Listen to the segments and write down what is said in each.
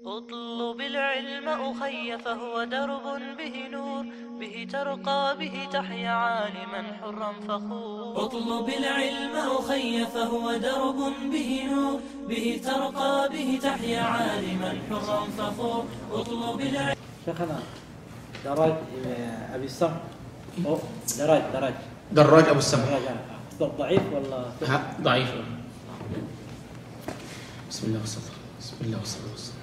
اطلب العلم أخي فهو درب به نور به ترقى به تحيا عالما حرا فخور اطلب العلم أخي فهو درب به نور به ترقى به تحيا عالما حرا فخور اطلب العلم شيخنا دراج ابي السم أو دراج دراج دراج ابو السمع دراج أفضل ضعيف ولا ها ضعيف بسم الله والصلاة بسم الله والصلاة والسلام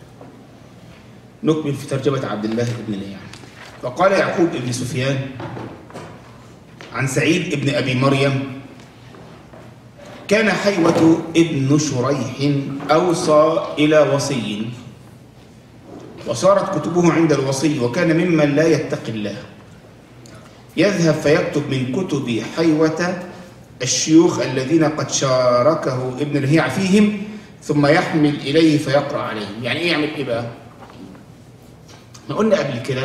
نكمل في ترجمة عبد الله بن ليعان وقال يعقوب بن سفيان عن سعيد بن أبي مريم كان حيوة ابن شريح أوصى إلى وصي وصارت كتبه عند الوصي وكان ممن لا يتقي الله يذهب فيكتب من كتب حيوة الشيوخ الذين قد شاركه ابن الهيع فيهم ثم يحمل إليه فيقرأ عليهم يعني إيه يعمل إيه بقى؟ احنا قلنا قبل كده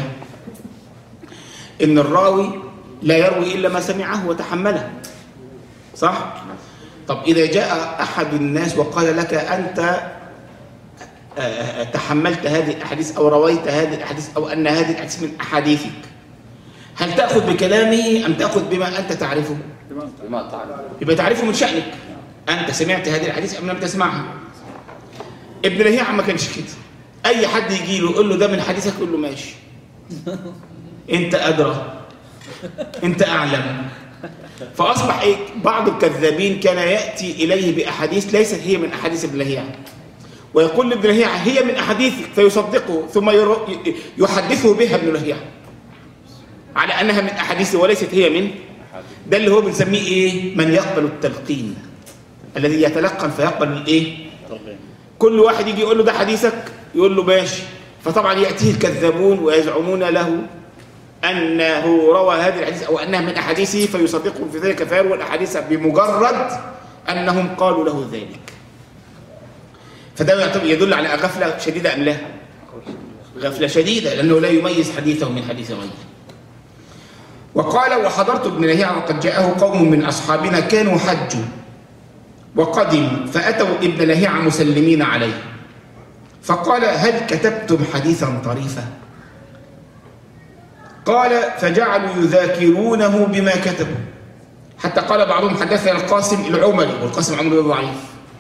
إن الراوي لا يروي إلا ما سمعه وتحمله صح؟ طب إذا جاء أحد الناس وقال لك أنت آه، تحملت هذه الأحاديث أو رويت هذه الأحاديث أو أن هذه الأحاديث من أحاديثك هل تأخذ بكلامه أم تأخذ بما أنت تعرفه؟ بما تعلم يبقى تعرفه من شأنك أنت سمعت هذه الحديث أم لم تسمعها ابن لهيعة ما كانش كده أي حد يجي له يقول له ده من حديثك يقول له ماشي أنت أدرى أنت أعلم فأصبح إيه بعض الكذابين كان يأتي إليه بأحاديث ليست هي من أحاديث ابن لهيعة ويقول لابن لهيعة هي من أحاديثك فيصدقه ثم ير- يحدثه بها ابن لهيعة على أنها من أحاديثه وليست هي من ده اللي هو بنسميه ايه من يقبل التلقين الذي يتلقن فيقبل الايه كل واحد يجي يقول له ده حديثك يقول له ماشي فطبعا ياتيه الكذابون ويزعمون له انه روى هذه الحديث او انها من احاديثه فيصدقهم في ذلك فيروي الاحاديث بمجرد انهم قالوا له ذلك فده يعتبر يدل على غفله شديده ام لا غفله شديده لانه لا يميز حديثه من حديث غيره وقال وحضرت ابن لهيعة وقد جاءه قوم من أصحابنا كانوا حجوا وقدموا فأتوا ابن لهيعة مسلمين عليه فقال هل كتبتم حديثا طريفا قال فجعلوا يذاكرونه بما كتبوا حتى قال بعضهم حدثنا القاسم العمري والقاسم العمري ضعيف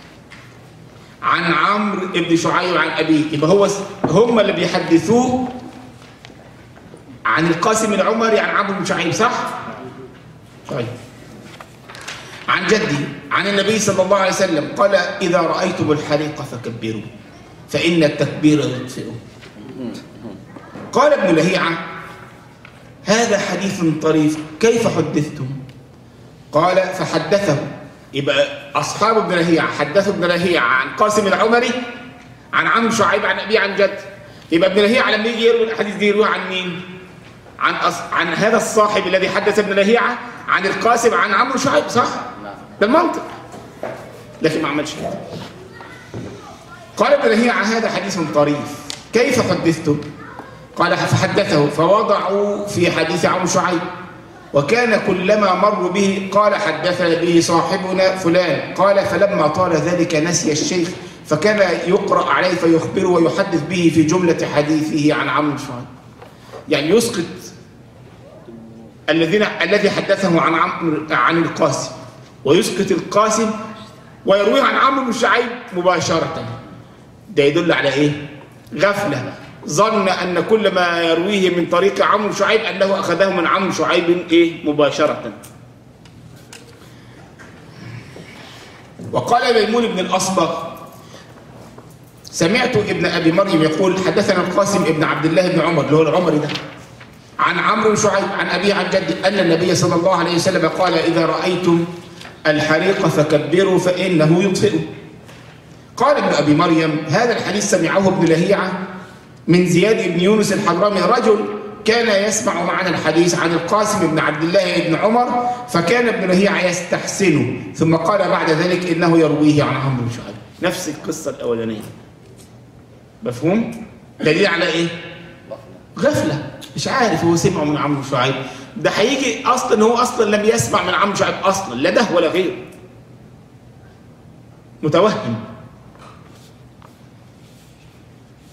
عن عمرو بن شعيب عن أبيه يبقى هو هم اللي بيحدثوه عن القاسم العمري عن عمرو بن شعيب صح؟ طيب عن جدي عن النبي صلى الله عليه وسلم قال إذا رأيتم الحريق فكبروا فإن التكبير يطفئه قال ابن لهيعة هذا حديث طريف كيف حدثتم؟ قال فحدثه يبقى أصحاب ابن لهيعة حدثوا ابن لهيعة عن قاسم العمري عن عمرو شعيب عن أبيه عن جد يبقى ابن لهيعة لما يجي يروي الحديث دي يروي عن مين؟ عن أص... عن هذا الصاحب الذي حدث ابن لهيعة عن القاسم عن عمرو شعيب صح؟ ده المنطق لكن ما عملش كده قال ابن لهيعة هذا حديث طريف كيف حدثتم؟ قال فحدثه فوضعوا في حديث عمرو شعيب وكان كلما مروا به قال حدثنا به صاحبنا فلان قال فلما طال ذلك نسي الشيخ فكان يقرأ عليه فيخبره ويحدث به في جملة حديثه عن عمرو شعيب يعني يسقط الذين الذي حدثه عن عمرو عن القاسم ويسقط القاسم ويرويه عن عمرو بن شعيب مباشرة ده يدل على ايه؟ غفلة ظن ان كل ما يرويه من طريق عمرو شعيب انه اخذه من عمرو شعيب ايه؟ مباشرة وقال ميمون بن الاصبغ سمعت ابن ابي مريم يقول حدثنا القاسم ابن عبد الله بن عمر اللي هو العمري ده عن عمرو بن شعيب عن ابيه عن جده ان النبي صلى الله عليه وسلم قال اذا رايتم الحريق فكبروا فانه يطفئ قال ابن ابي مريم هذا الحديث سمعه ابن لهيعه من زياد بن يونس الحضرمي رجل كان يسمع معنا الحديث عن القاسم بن عبد الله بن عمر فكان ابن لهيعه يستحسنه ثم قال بعد ذلك انه يرويه عن عمرو بن شعيب نفس القصه الاولانيه مفهوم دليل على ايه غفله مش عارف هو سمعه من عمرو شعيب ده هيجي اصلا هو اصلا لم يسمع من عمرو شعيب اصلا لا ده ولا غيره متوهم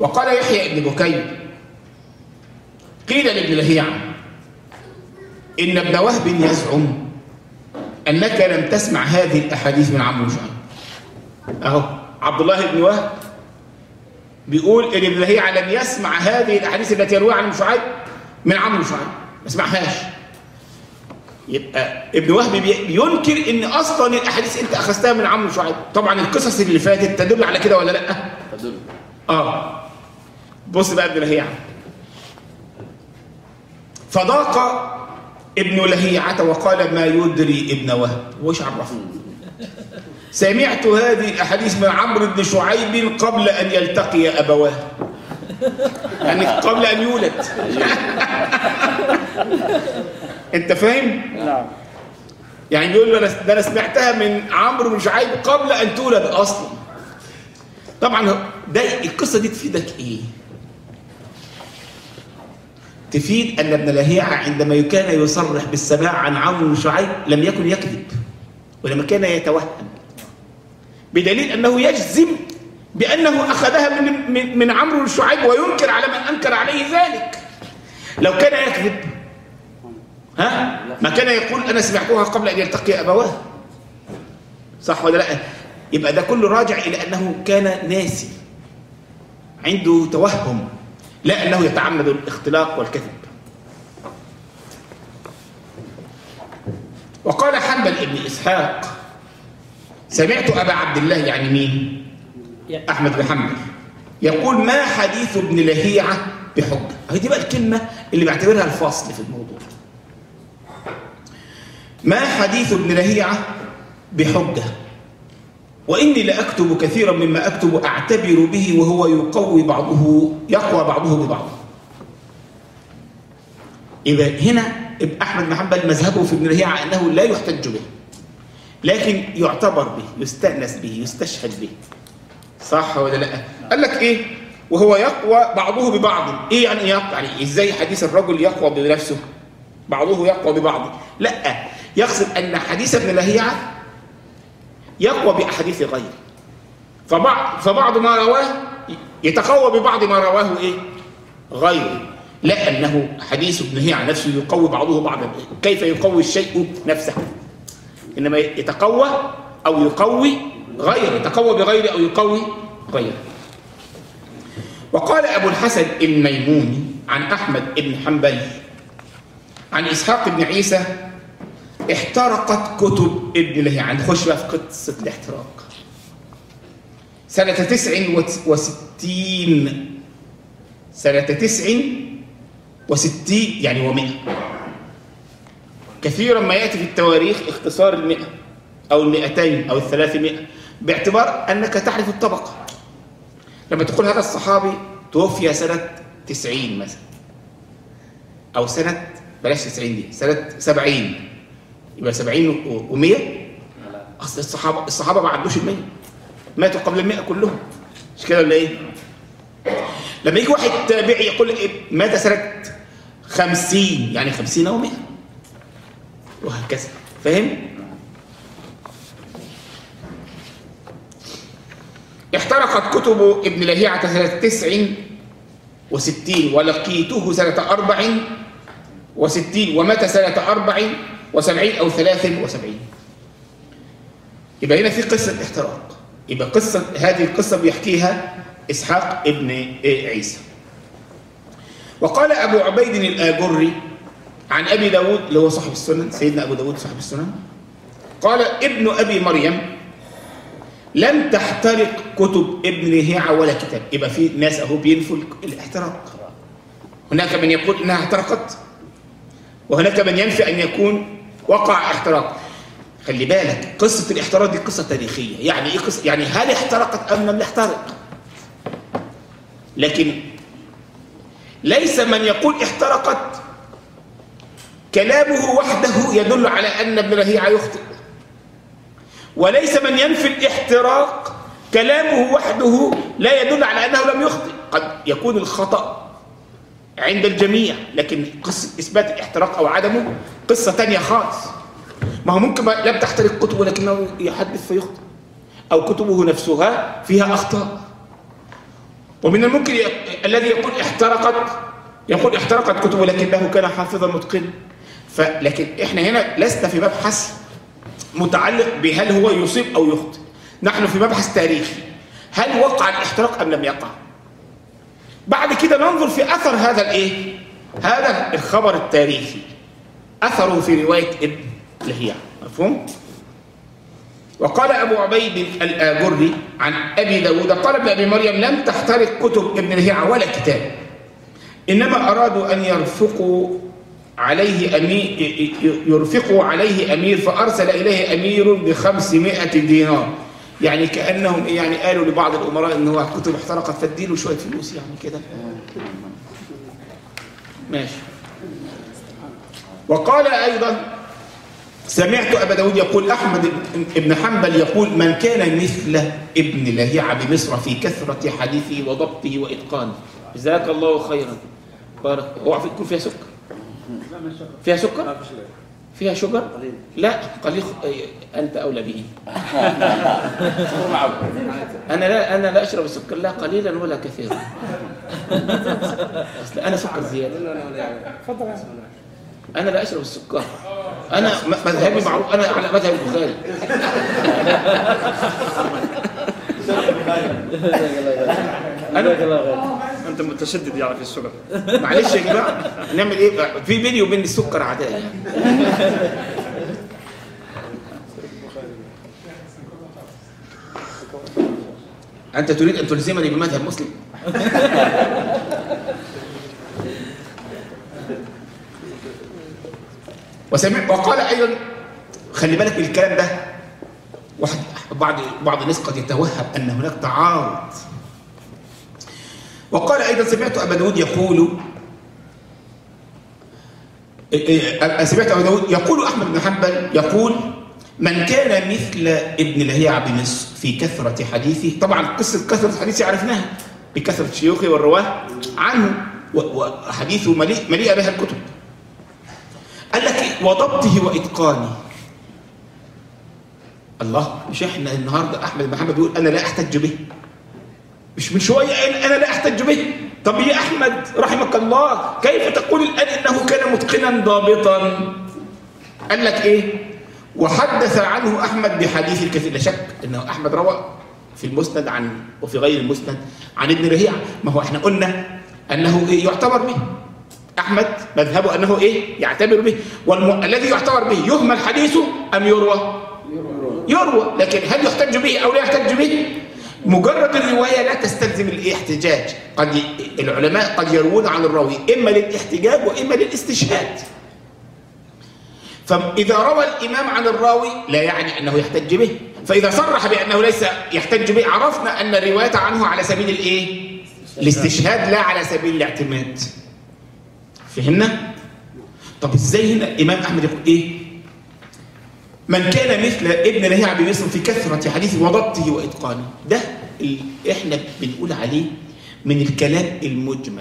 وقال يحيى بن بكير قيل لابن لهيعة إن ابن وهب يزعم أنك لم تسمع هذه الأحاديث من عمرو بن شعيب أهو عبد الله بن وهب بيقول إن ابن لهيعة لم يسمع هذه الأحاديث التي يرويها عن ابن شعيب من عمرو بن شعيب ما سمعهاش يبقى ابن وهب بي- بينكر ان اصلا الاحاديث انت اخذتها من عمرو شعيب طبعا القصص اللي فاتت تدل على كده ولا لا تدل اه بص بقى ابن لهيعة فضاق ابن لهيعة وقال ما يدري ابن وهب وش عرفه سمعت هذه الاحاديث من عمرو بن شعيب قبل ان يلتقي ابواه يعني قبل ان يولد انت فاهم نعم يعني بيقول له أنا- ده انا سمعتها من عمرو بن شعيب قبل ان تولد اصلا طبعا هو- ده القصه دي تفيدك ايه تفيد ان ابن لهيعه عندما كان يصرح بالسماع عن عمرو بن شعيب لم يكن يكذب ولما كان يتوهم بدليل انه يجزم بانه اخذها من من, من عمرو بن شعيب وينكر على من انكر عليه ذلك لو كان يكذب ها ما كان يقول انا سمعتها قبل ان يلتقي ابواه صح ولا لا يبقى ده كله راجع الى انه كان ناسي عنده توهم لا انه يتعمد الاختلاق والكذب وقال حنبل ابن اسحاق سمعت ابا عبد الله يعني مين احمد بن حنبل يقول ما حديث ابن لهيعه بحجه هي دي بقى الكلمه اللي بعتبرها الفصل في الموضوع ما حديث ابن لهيعة بحجة وإني لأكتب كثيرا مما أكتب أعتبر به وهو يقوي بعضه يقوى بعضه ببعض إذا هنا ابن أحمد بن حنبل مذهبه في ابن لهيعة أنه لا يحتج به لكن يعتبر به يستأنس به يستشهد به صح ولا لا قال لك إيه وهو يقوى بعضه ببعض إيه يعني يقوى يعني إزاي حديث الرجل يقوى بنفسه بعضه يقوى ببعض لا يقصد أن حديث ابن لهيعة يقوى بأحاديث غيره فبعض, فبعض ما رواه يتقوى ببعض ما رواه إيه؟ غيره لا أنه حديث ابن لهيعة نفسه يقوي بعضه بعضا كيف يقوي الشيء نفسه إنما يتقوى أو يقوي غيره يتقوى بغيره أو يقوي غيره وقال أبو الحسن الميموني عن أحمد بن حنبل عن إسحاق بن عيسى احترقت كتب ابن لهيعة نخش بقى في قصة الاحتراق سنة تسع وستين سنة تسع وستين يعني ومئة كثيرا ما يأتي في التواريخ اختصار المئة أو المئتين أو الثلاثمائة باعتبار أنك تعرف الطبقة لما تقول هذا الصحابي توفي سنة تسعين مثلا أو سنة بلاش 90 دي سنة 70 يبقى 70 و100 اصل الصحابه الصحابه ما عدوش ال 100 ماتوا قبل ال 100 كلهم مش كده ولا ايه؟ لما يجي واحد تابعي يقول لك إيه؟ مات سنة 50 يعني 50 او 100 وهكذا فاهم؟ احترقت كتب ابن لهيعة سنة 69 ولقيته سنة 40 وستين ومات سنة أربع وسبعين أو ثلاث وسبعين يبقى هنا في قصة احتراق يبقى قصة هذه القصة بيحكيها إسحاق ابن عيسى وقال أبو عبيد الآجري عن أبي داود اللي هو صاحب السنن سيدنا أبو داود صاحب السنن قال ابن أبي مريم لم تحترق كتب ابن لهيعة ولا كتاب يبقى في ناس أهو بينفوا الاحتراق هناك من يقول إنها احترقت وهناك من ينفي أن يكون وقع احتراق خلي بالك قصة الاحتراق دي قصة تاريخية يعني إيه قصة يعني هل احترقت أم لم تحترق لكن ليس من يقول احترقت كلامه وحده يدل على أن ابن لهيعة يخطئ وليس من ينفي الاحتراق كلامه وحده لا يدل على أنه لم يخطئ قد يكون الخطأ عند الجميع لكن قصة إثبات الاحتراق أو عدمه قصة تانية خالص ما هو ممكن لم تحترق كتبه ولكنه يحدث فيخطئ أو كتبه نفسها فيها أخطاء ومن الممكن ي- الذي يقول احترقت يقول احترقت كتبه لكنه كان حافظا متقنا فلكن احنا هنا لسنا في مبحث متعلق بهل هو يصيب او يخطئ نحن في مبحث تاريخي هل وقع الاحتراق ام لم يقع بعد كده ننظر في اثر هذا الايه هذا الخبر التاريخي اثره في روايه ابن لهيع مفهوم وقال ابو عبيد الاجري عن ابي داود قال ابن ابي مريم لم تحترق كتب ابن لهيعه ولا كتاب انما ارادوا ان يرفقوا عليه أمير يرفقوا عليه أمير فأرسل إليه أمير بخمسمائة دينار يعني كأنهم يعني قالوا لبعض الأمراء إن هو الكتب احترقت فاديله شوية فلوس يعني كده ماشي وقال أيضا سمعت أبا داود يقول أحمد بن حنبل يقول من كان مثل ابن لهيعة بمصر في كثرة حديثه وضبطه وإتقانه جزاك الله خيرا بارك اوعى في- يكون فيها سكر فيها سكر؟ فيها شجر؟ لا قليل أنت أولى به أنا لا أنا لا أشرب السكر لا قليلا ولا كثيرا أصل أنا سكر زيادة أنا لا أشرب السكر أنا م- مذهبي معروف أنا على مذهب البخاري جزاك الله خير انت متشدد يعني في السكر معلش يا جماعة نعمل إيه في بيني وبين السكر عداء يعني أنت تريد أن تلزمني بمذهب مسلم؟ وسمع وقال أيضا خلي بالك من الكلام ده واحد بعض بعض الناس قد يتوهم أن هناك تعارض وقال أيضا سمعت أبا داود يقول إيه إيه سمعت أبا داود يقول أحمد بن حنبل يقول من كان مثل ابن لهيعة بمصر في كثرة حديثه طبعا قصة كثرة حديثه عرفناها بكثرة شيوخه والرواه عنه و- وحديثه مليء مليئة بها الكتب قال لك إيه؟ وضبطه وإتقانه الله مش احنا النهارده احمد بن حنبل بيقول انا لا احتج به مش من شويه قال انا لا احتج به طب يا احمد رحمك الله كيف تقول الان انه كان متقنا ضابطا قال لك ايه وحدث عنه احمد بحديث الكثير لا شك انه احمد روى في المسند عن وفي غير المسند عن ابن رهيعه ما هو احنا قلنا انه إيه يعتبر به احمد مذهبه انه ايه يعتبر به والذي يعتبر به يهمل حديثه ام يروى يروى لكن هل يحتج به او لا يحتج به مجرد الروايه لا تستلزم الاحتجاج قد ي... العلماء قد يروون عن الراوي اما للاحتجاج واما للاستشهاد فاذا روى الامام عن الراوي لا يعني انه يحتج به فاذا صرح بانه ليس يحتج به عرفنا ان الروايه عنه على سبيل الايه الاستشهاد لا على سبيل الاعتماد فهمنا طب ازاي هنا الامام احمد يقول ايه من كان مثل ابن لهيعة بمصر في كثرة حديثه وضبطه وإتقانه ده اللي احنا بنقول عليه من الكلام المجمل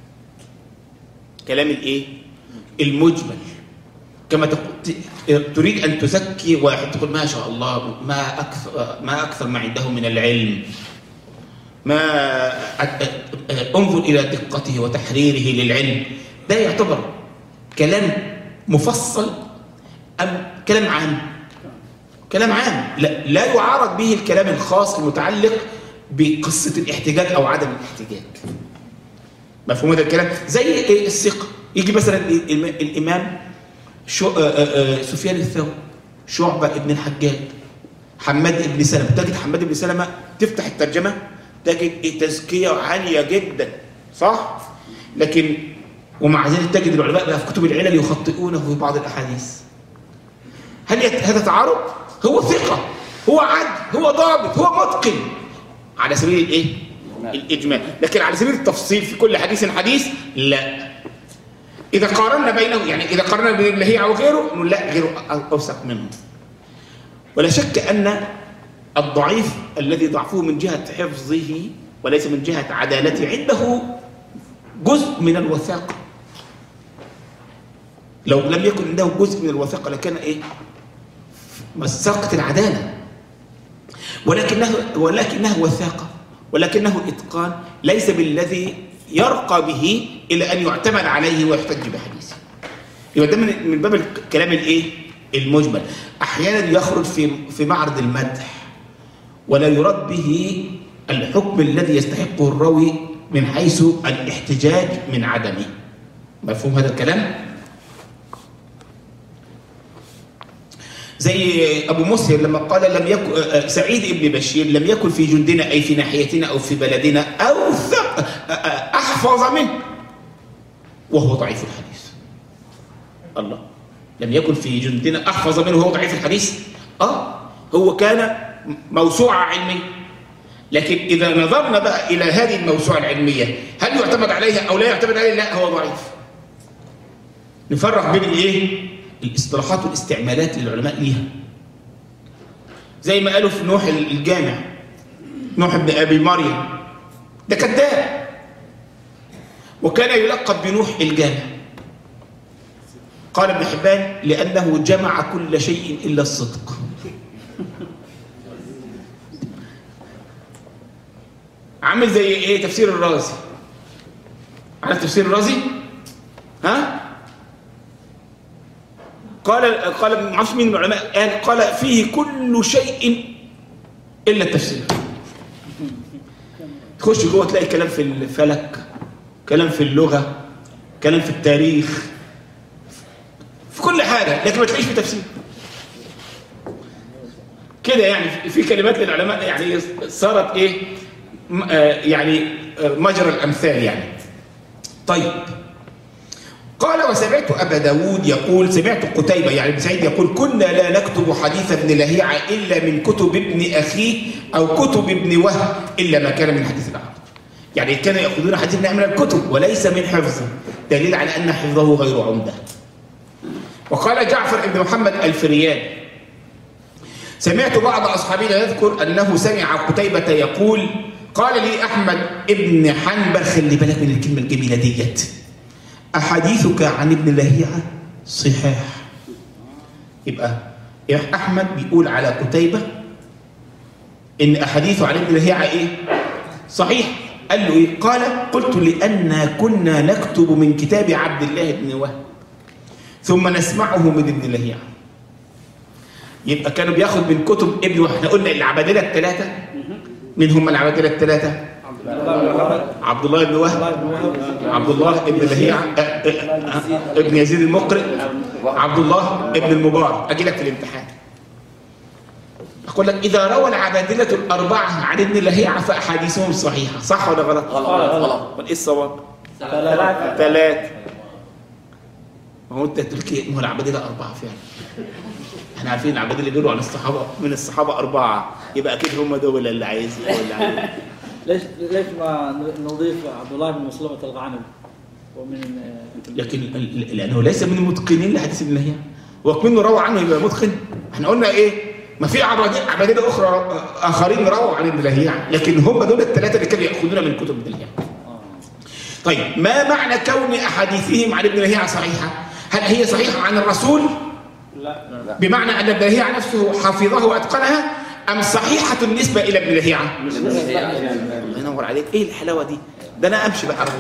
كلام الايه المجمل كما تقول تريد ان تزكي واحد تقول ما شاء الله ما اكثر ما اكثر ما عنده من العلم ما انظر الى دقته وتحريره للعلم ده يعتبر كلام مفصل ام كلام عام كلام عام لا, لا يعارض به الكلام الخاص المتعلق بقصة الاحتجاج أو عدم الاحتجاج مفهوم هذا الكلام زي إيه الثقة يجي مثلا الإمام شو آآ آآ سفيان الثوري شعبة ابن الحجاج حماد ابن سلمة تجد حماد ابن سلمة تفتح الترجمة تجد تزكية عالية جدا صح؟ لكن ومع ذلك تجد العلماء بقى في كتب العلل يخطئونه في بعض الأحاديث هل يت... هذا تعارض؟ هو ثقة هو عدل هو ضابط هو متقن على سبيل الايه؟ الإجمال لكن على سبيل التفصيل في كل حديث حديث لا إذا قارنا بينه يعني إذا قارنا بين اللهيعة وغيره نقول لا غيره أوثق منه ولا شك أن الضعيف الذي ضعفه من جهة حفظه وليس من جهة عدالته عنده جزء من الوثاقة لو لم يكن عنده جزء من الوثاقة لكان إيه مساقة العدالة ولكنه ولكنها وثاقة ولكنه إتقان ليس بالذي يرقى به إلى أن يعتمد عليه ويحتج بحديثه يبقى ده من من باب الكلام الايه المجمل احيانا يخرج في في معرض المدح ولا يراد به الحكم الذي يستحقه الراوي من حيث الاحتجاج من عدمه مفهوم هذا الكلام زي ابو مسهر لما قال لم يكن آه، سعيد بن بشير لم يكن في جندنا اي في ناحيتنا او في بلدنا اوثق آه، آه، احفظ منه وهو ضعيف الحديث الله لم يكن في جندنا احفظ منه وهو ضعيف الحديث اه هو كان موسوعه علميه لكن اذا نظرنا بقى الى هذه الموسوعه العلميه هل يعتمد عليها او لا يعتمد عليها لا هو ضعيف نفرق بين الايه الاصطلاحات والاستعمالات للعلماء ليها زي ما قالوا في نوح الجامع نوح ابن ابي مريم ده كذاب وكان يلقب بنوح الجامع قال ابن حبان لأنه جمع كل شيء إلا الصدق عامل زي ايه تفسير الرازي عارف تفسير الرازي ها قال قال ما اعرفش مين من العلماء قال قال فيه كل شيء الا التفسير تخش جوه تلاقي كلام في الفلك كلام في اللغه كلام في التاريخ في كل حاجة لكن ما تلاقيش في تفسير كده يعني في كلمات للعلماء يعني صارت ايه م- آه يعني آه مجرى الامثال يعني طيب قال وسمعت ابا داود يقول سمعت قتيبة يعني ابن سعيد يقول كنا لا نكتب حديث ابن لهيعة الا من كتب ابن اخيه او كتب ابن وهب الا ما كان من حديث الاعرج يعني كانوا ياخذون حديث ابن من الكتب وليس من حفظه دليل على ان حفظه غير عمده وقال جعفر بن محمد الفريان سمعت بعض أصحابنا يذكر أنه سمع قتيبة يقول قال لي أحمد ابن حنبل خلي بالك من الكلمة الجميلة ديت أحاديثك عن ابن لهيعة صحاح يبقى يا أحمد بيقول على قتيبة إن أحاديثه عن ابن لهيعة إيه؟ صحيح قال له إيه؟ قال قلت لأن كنا نكتب من كتاب عبد الله بن وهب ثم نسمعه من ابن لهيعة يبقى كانوا بياخد من كتب ابن وهب احنا قلنا العبادله الثلاثه مين هم العبادله الثلاثه عبد الله بن وهب عبد الله ابن لهيعة آه، آه، آه، ابن يزيد المقرئ عبد الله ابن المبارك اجي لك في الامتحان اقول لك اذا روى العبادله الاربعه عن ابن لهيعة فاحاديثهم صحيحه صح ولا غلط غلط غلط امال ايه الصواب ثلاثة ثلاثة ما هو انت تقول كده ما هو العبادله اربعه فعلا احنا عارفين العبادله اللي بيقولوا عن الصحابه من الصحابه اربعه يبقى اكيد هم دول اللي عايزين اللي عايزين ليش ليش ما نضيف عبد الله بن مسلمة الغعنم ومن آه، لكن ال- ال- لانه ليس من المتقنين لحديث ابن لهيعة وكمنه روى عنه يبقى متقن احنا قلنا ايه ما في عبادله عبادله اخرى اخرين رووا عن ابن لهيعة لكن هم دول الثلاثه اللي كانوا ياخذون من كتب ابن لهيعة طيب ما معنى كون احاديثهم عن ابن لهيعة صحيحه هل هي صحيحه عن الرسول لا بمعنى ان ابن لهيعة نفسه حفظه واتقنها ام صحيحه النسبه الى ابن لهيعة الله ينور عليك ايه الحلاوه دي ده انا امشي بقى اروح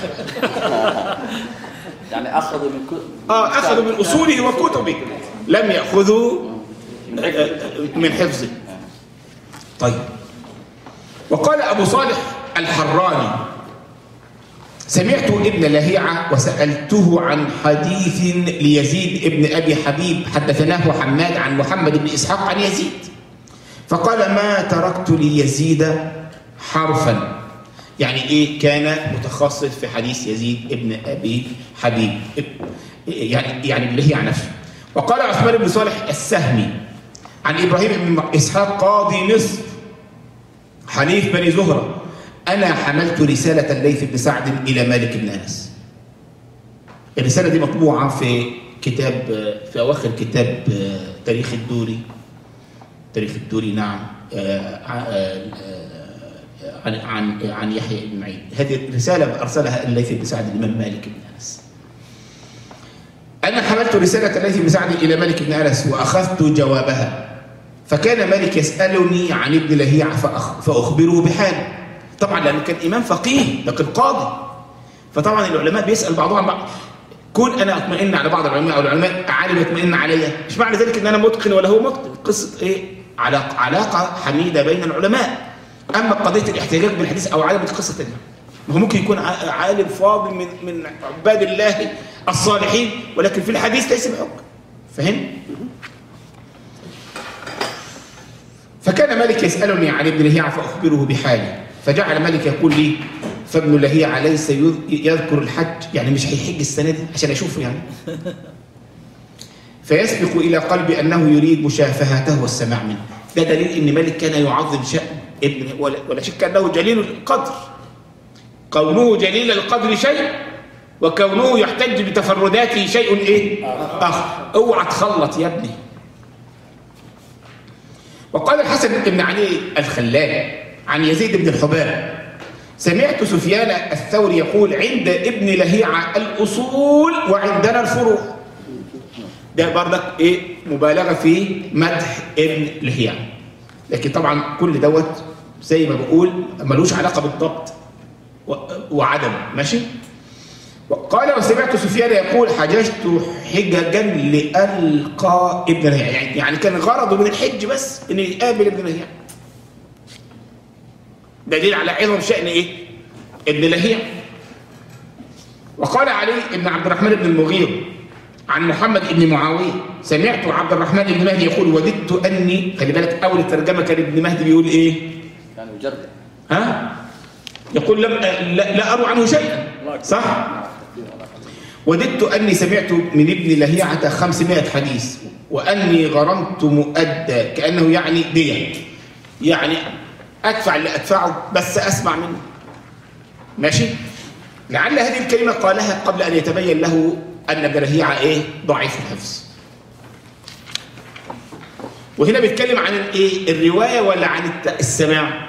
يعني اخذوا من كل اه اخذوا من اصوله وكتبه لم ياخذوا آه، من حفظه طيب وقال ابو صالح الحراني سمعت ابن لهيعة وسألته عن حديث ليزيد ابن أبي حبيب حدثناه حماد عن محمد بن إسحاق عن يزيد فقال ما تركت ليزيد حرفا يعني إيه كان متخصص في حديث يزيد ابن أبي حبيب يعني يعني ابن لهيعة نفسه وقال عثمان بن صالح السهمي عن إبراهيم بن إسحاق قاضي مصر حنيف بني زهرة أنا حملت رسالة الليث بن سعد إلى مالك بن أنس الرسالة دي مطبوعة في كتاب في أواخر كتاب تاريخ الدوري تاريخ الدوري نعم آه، آه، آه، عن عن عن يحيى بن معين هذه الرسالة أرسلها الليث بن سعد الإمام مالك بن أنس أنا حملت رسالة الليث بن سعد إلى مالك بن أنس وأخذت جوابها فكان مالك يسألني عن ابن لهيعة فأخ- فأخبره بحاله طبعا لانه كان امام فقيه لكن قاضي فطبعا العلماء بيسال بعضهم عن بعض كون انا اطمئن على بعض العلماء او العلماء عالم يطمئن عليا مش معنى ذلك ان انا متقن ولا هو متقن قصه ايه علاقه علاقه حميده بين العلماء اما قضيه الاحتجاج بالحديث او عدم قصه ثانيه ما هو ممكن يكون ع- عالم فاضل من من عباد الله الصالحين ولكن في الحديث ليس بحكم فهم فكان مالك يسألني عن ابن لهيعة فأخبره بحالي فجعل مالك يقول لي فابن لهيعة ليس يذ- يذكر الحج يعني مش هيحج السنة دي عشان أشوفه يعني فيسبق إلى قلبي أنه يريد مشافهته والسماع منه ده دليل أن مالك كان يعظم شأن ابن ولا, ولا شك أنه جليل القدر كونه جليل القدر شيء وكونه يحتج بتفرداته شيء ايه اخر اوعى تخلط يا ابني وقال الحسن بن علي الخلال عن يزيد بن الحباب سمعت سفيان الثوري يقول عند ابن لهيعة الأصول وعندنا الفروع ده بردك ايه مبالغة في مدح ابن لهيعة لكن طبعا كل دوت زي ما بقول ملوش علاقة بالضبط و- وعدم ماشي وقال وسمعت سفيان يقول حججت حججا لألقى ابن لهيعة يعني يعني كان غرضه من الحج بس ان يقابل ابن لهيعة دليل على عظم شأن ايه ابن لهيعة وقال علي بن عبد الرحمن بن المغير عن محمد بن معاوية سمعت عبد الرحمن بن مهدي يقول وددت أني خلي بالك أول الترجمة كان ابن مهدي بيقول إيه كان يجرب ها يقول لم لا, لا أروى عنه شيئا صح وددت أني سمعت من ابن لهيعة 500 حديث وأني غرمت مؤدى كأنه يعني دية يعني أدفع اللي أدفعه بس أسمع منه ماشي لعل هذه الكلمة قالها قبل أن يتبين له أن ابن لهيعة إيه ضعيف الحفظ وهنا بيتكلم عن الايه الروايه ولا عن الت- السماع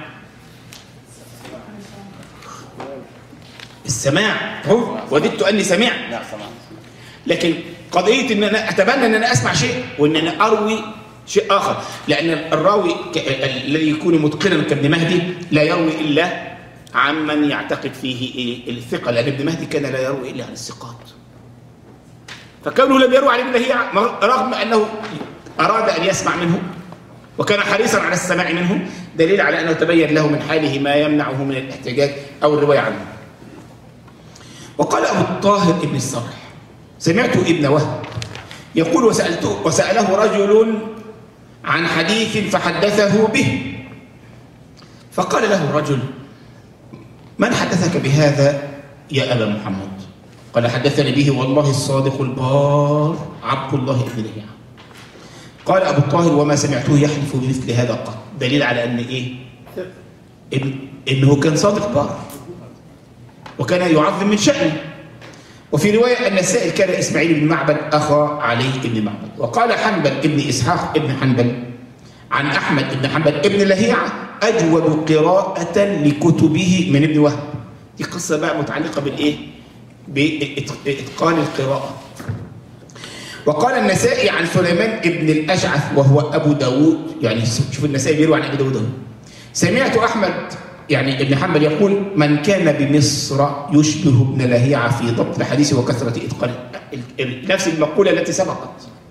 السماع هو وددت اني سمعت لا سمع لكن قضيه ان انا اتمنى ان انا اسمع شيء وان انا اروي شيء اخر لان الراوي ك- الذي يكون متقنا كابن مهدي لا يروي الا عمن يعتقد فيه ايه الثقه لان ابن مهدي كان لا يروي الا عن الثقات فكونه لم يروي عن ابن لهيعة رغم انه اراد ان يسمع منه وكان حريصا على السماع منه دليل على انه تبين له من حاله ما يمنعه من الاحتجاج او الروايه عنه وقال ابو الطاهر ابن الصرح سمعت ابن وهب يقول وسألته وسأله رجل عن حديث فحدثه به فقال له الرجل من حدثك بهذا يا أبا محمد قال حدثني به والله الصادق البار عبد الله بن لهيعة قال أبو الطاهر وما سمعته يحلف بمثل هذا قط دليل على أن إيه إن إنه كان صادق بار وكان يعظم من شأنه وفي رواية أن السائل كان إسماعيل بن معبد أخا علي بن معبد وقال حنبل ابن إسحاق ابن حنبل عن أحمد بن حنبل ابن لهيعة أجود قراءة لكتبه من ابن وهب دي قصة بقى متعلقة بالإيه؟ بإتقان القراءة وقال النسائي عن سليمان ابن الأشعث وهو أبو داود يعني شوف النسائي بيروي عن أبي داود أهو. سمعت أحمد يعني ابن حنبل يقول من كان بمصر يشبه ابن لهيعة في ضبط الحديث وكثرة إتقانه ال- ال- نفس المقولة التي سبقت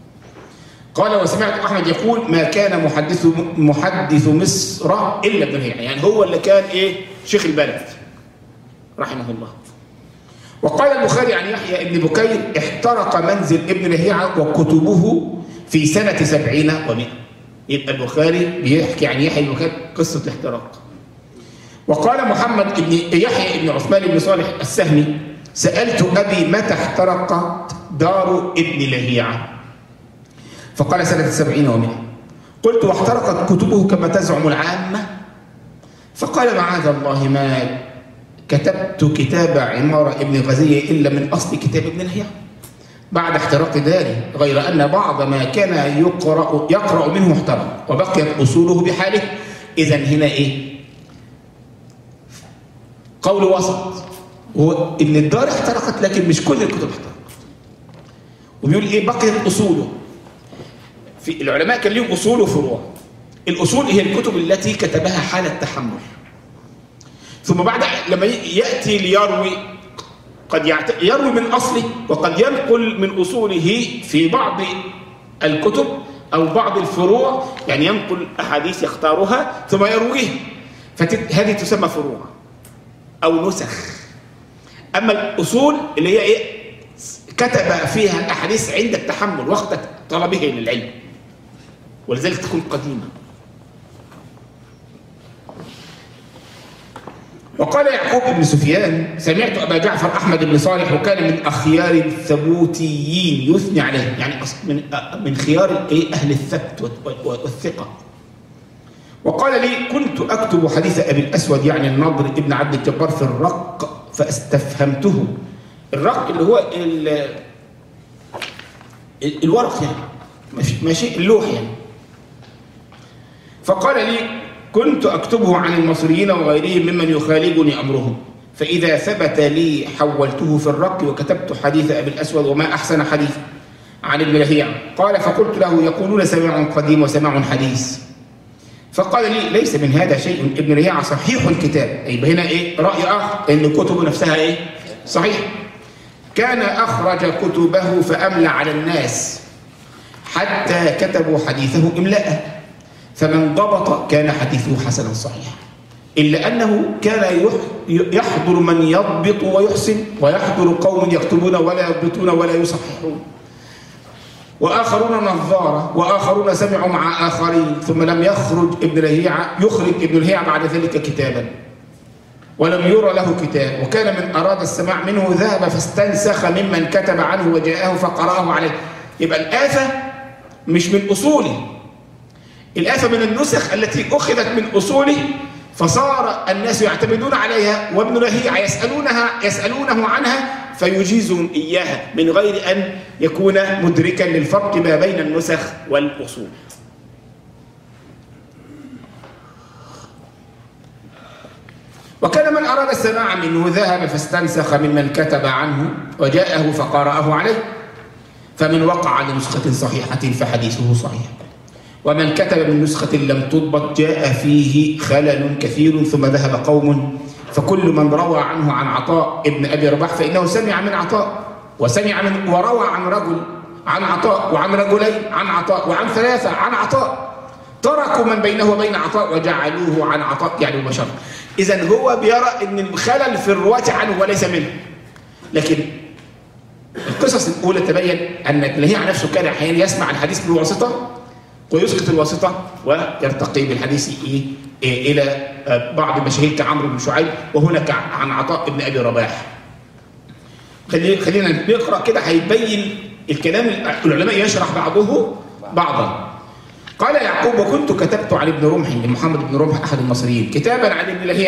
قال وسمعت أحمد يقول ما كان محدث محدث مصر إلا ابن لهيعة يعني هو اللي كان إيه شيخ البلد رحمه الله وقال البخاري عن يحيى ابن بكير احترق منزل ابن لهيعة وكتبه في سنة سبعين ومئة يبقى البخاري بيحكي عن يحيى بن بكير قصة الاحتراق وقال محمد بن يحيى بن عثمان بن صالح السهمي سألت أبي متى احترقت دار ابن لهيعة فقال سنة سبعين ومئة قلت واحترقت كتبه كما تزعم العامة فقال معاذ الله ما كتبت كتاب عمارة ابن غزية إلا من أصل كتاب ابن لهيعة بعد احتراق داري غير أن بعض ما كان يقرأ, يقرأ منه احترق وبقيت أصوله بحاله إذا هنا إيه قول وسط هو ان الدار احترقت لكن مش كل الكتب احترقت وبيقول ايه بقيت اصوله في العلماء كان لهم اصول وفروع الاصول هي الكتب التي كتبها حال التحمل ثم بعد لما ياتي ليروي قد يعت- يروي من اصله وقد ينقل من اصوله في بعض الكتب او بعض الفروع يعني ينقل احاديث يختارها ثم يرويها فهذه تسمى فروع او نسخ اما الاصول اللي هي ايه كتب فيها الاحاديث عند التحمل وقت طلبه للعلم ولذلك تكون قديمه وقال يعقوب بن سفيان سمعت ابا جعفر احمد بن صالح وكان من اخيار الثبوتيين يثني عليه يعني أص- من من خيار الإيه؟ اهل الثبت والت- والثقه وقال لي كنت اكتب حديث ابي الاسود يعني النضر ابن عبد الجبار في الرق فاستفهمته الرق اللي هو ال- ال- الورق يعني ماشي- ماشي اللوح يعني فقال لي كنت أكتبه عن المصريين وغيرهم ممن يخالجني أمرهم فإذا ثبت لي حولته في الرق وكتبت حديث أبي الأسود وما أحسن حديث عن ابن لهيع قال فقلت له يقولون سماع قديم وسماع حديث فقال لي ليس من هذا شيء ابن لهيع صحيح الكتاب أي هنا إيه رأي آخر إن كتبه نفسها إيه صحيح كان أخرج كتبه فأملى على الناس حتى كتبوا حديثه إملاء فمن ضبط كان حديثه حسنا صحيحا إلا أنه كان يح- يحضر من يضبط ويحسن ويحضر قوم يكتبون ولا يضبطون ولا يصححون وآخرون نظارة وآخرون سمعوا مع آخرين ثم لم يخرج ابن لهيعة يخرج ابن لهيعة بعد ذلك كتابا ولم يرى له كتاب وكان من أراد السماع منه ذهب فاستنسخ ممن كتب عنه وجاءه فقرأه عليه يبقى الآفة مش من أصوله الآفة من النسخ التي أخذت من أصوله فصار الناس يعتمدون عليها وابن لهيعة يسألونها يسألونه عنها فيجيزهم إياها من غير أن يكون مدركا للفرق ما بين النسخ والأصول وكان من أراد السماع منه ذهب فاستنسخ ممن كتب عنه وجاءه فقرأه عليه فمن وقع لنسخة صحيحة فحديثه صحيح ومن كتب من نسخة لم تضبط جاء فيه خلل كثير ثم ذهب قوم فكل من روى عنه عن عطاء ابن أبي رباح فإنه سمع من عطاء وسمع من وروى عن رجل عن عطاء وعن رجلين عن عطاء وعن ثلاثة عن عطاء تركوا من بينه وبين عطاء وجعلوه عن عطاء يعني مباشرة إذا هو بيرى أن الخلل في الرواة عنه وليس منه لكن القصص الأولى تبين أن لهيع نفسه كان أحيانا يسمع الحديث بالواسطة ويسقط الواسطة ويرتقي بالحديث إيه إيه إلى آه، بعض مشاهير كعمرو بن شعيب وهناك عن عطاء بن أبي رباح خلي- خلينا نقرأ كده هيبين الكلام العلماء يشرح بعضه بعضا قال يعقوب وكنت كتبت عن ابن رمح لمحمد بن رمح أحد المصريين كتابا عن ابن لهيع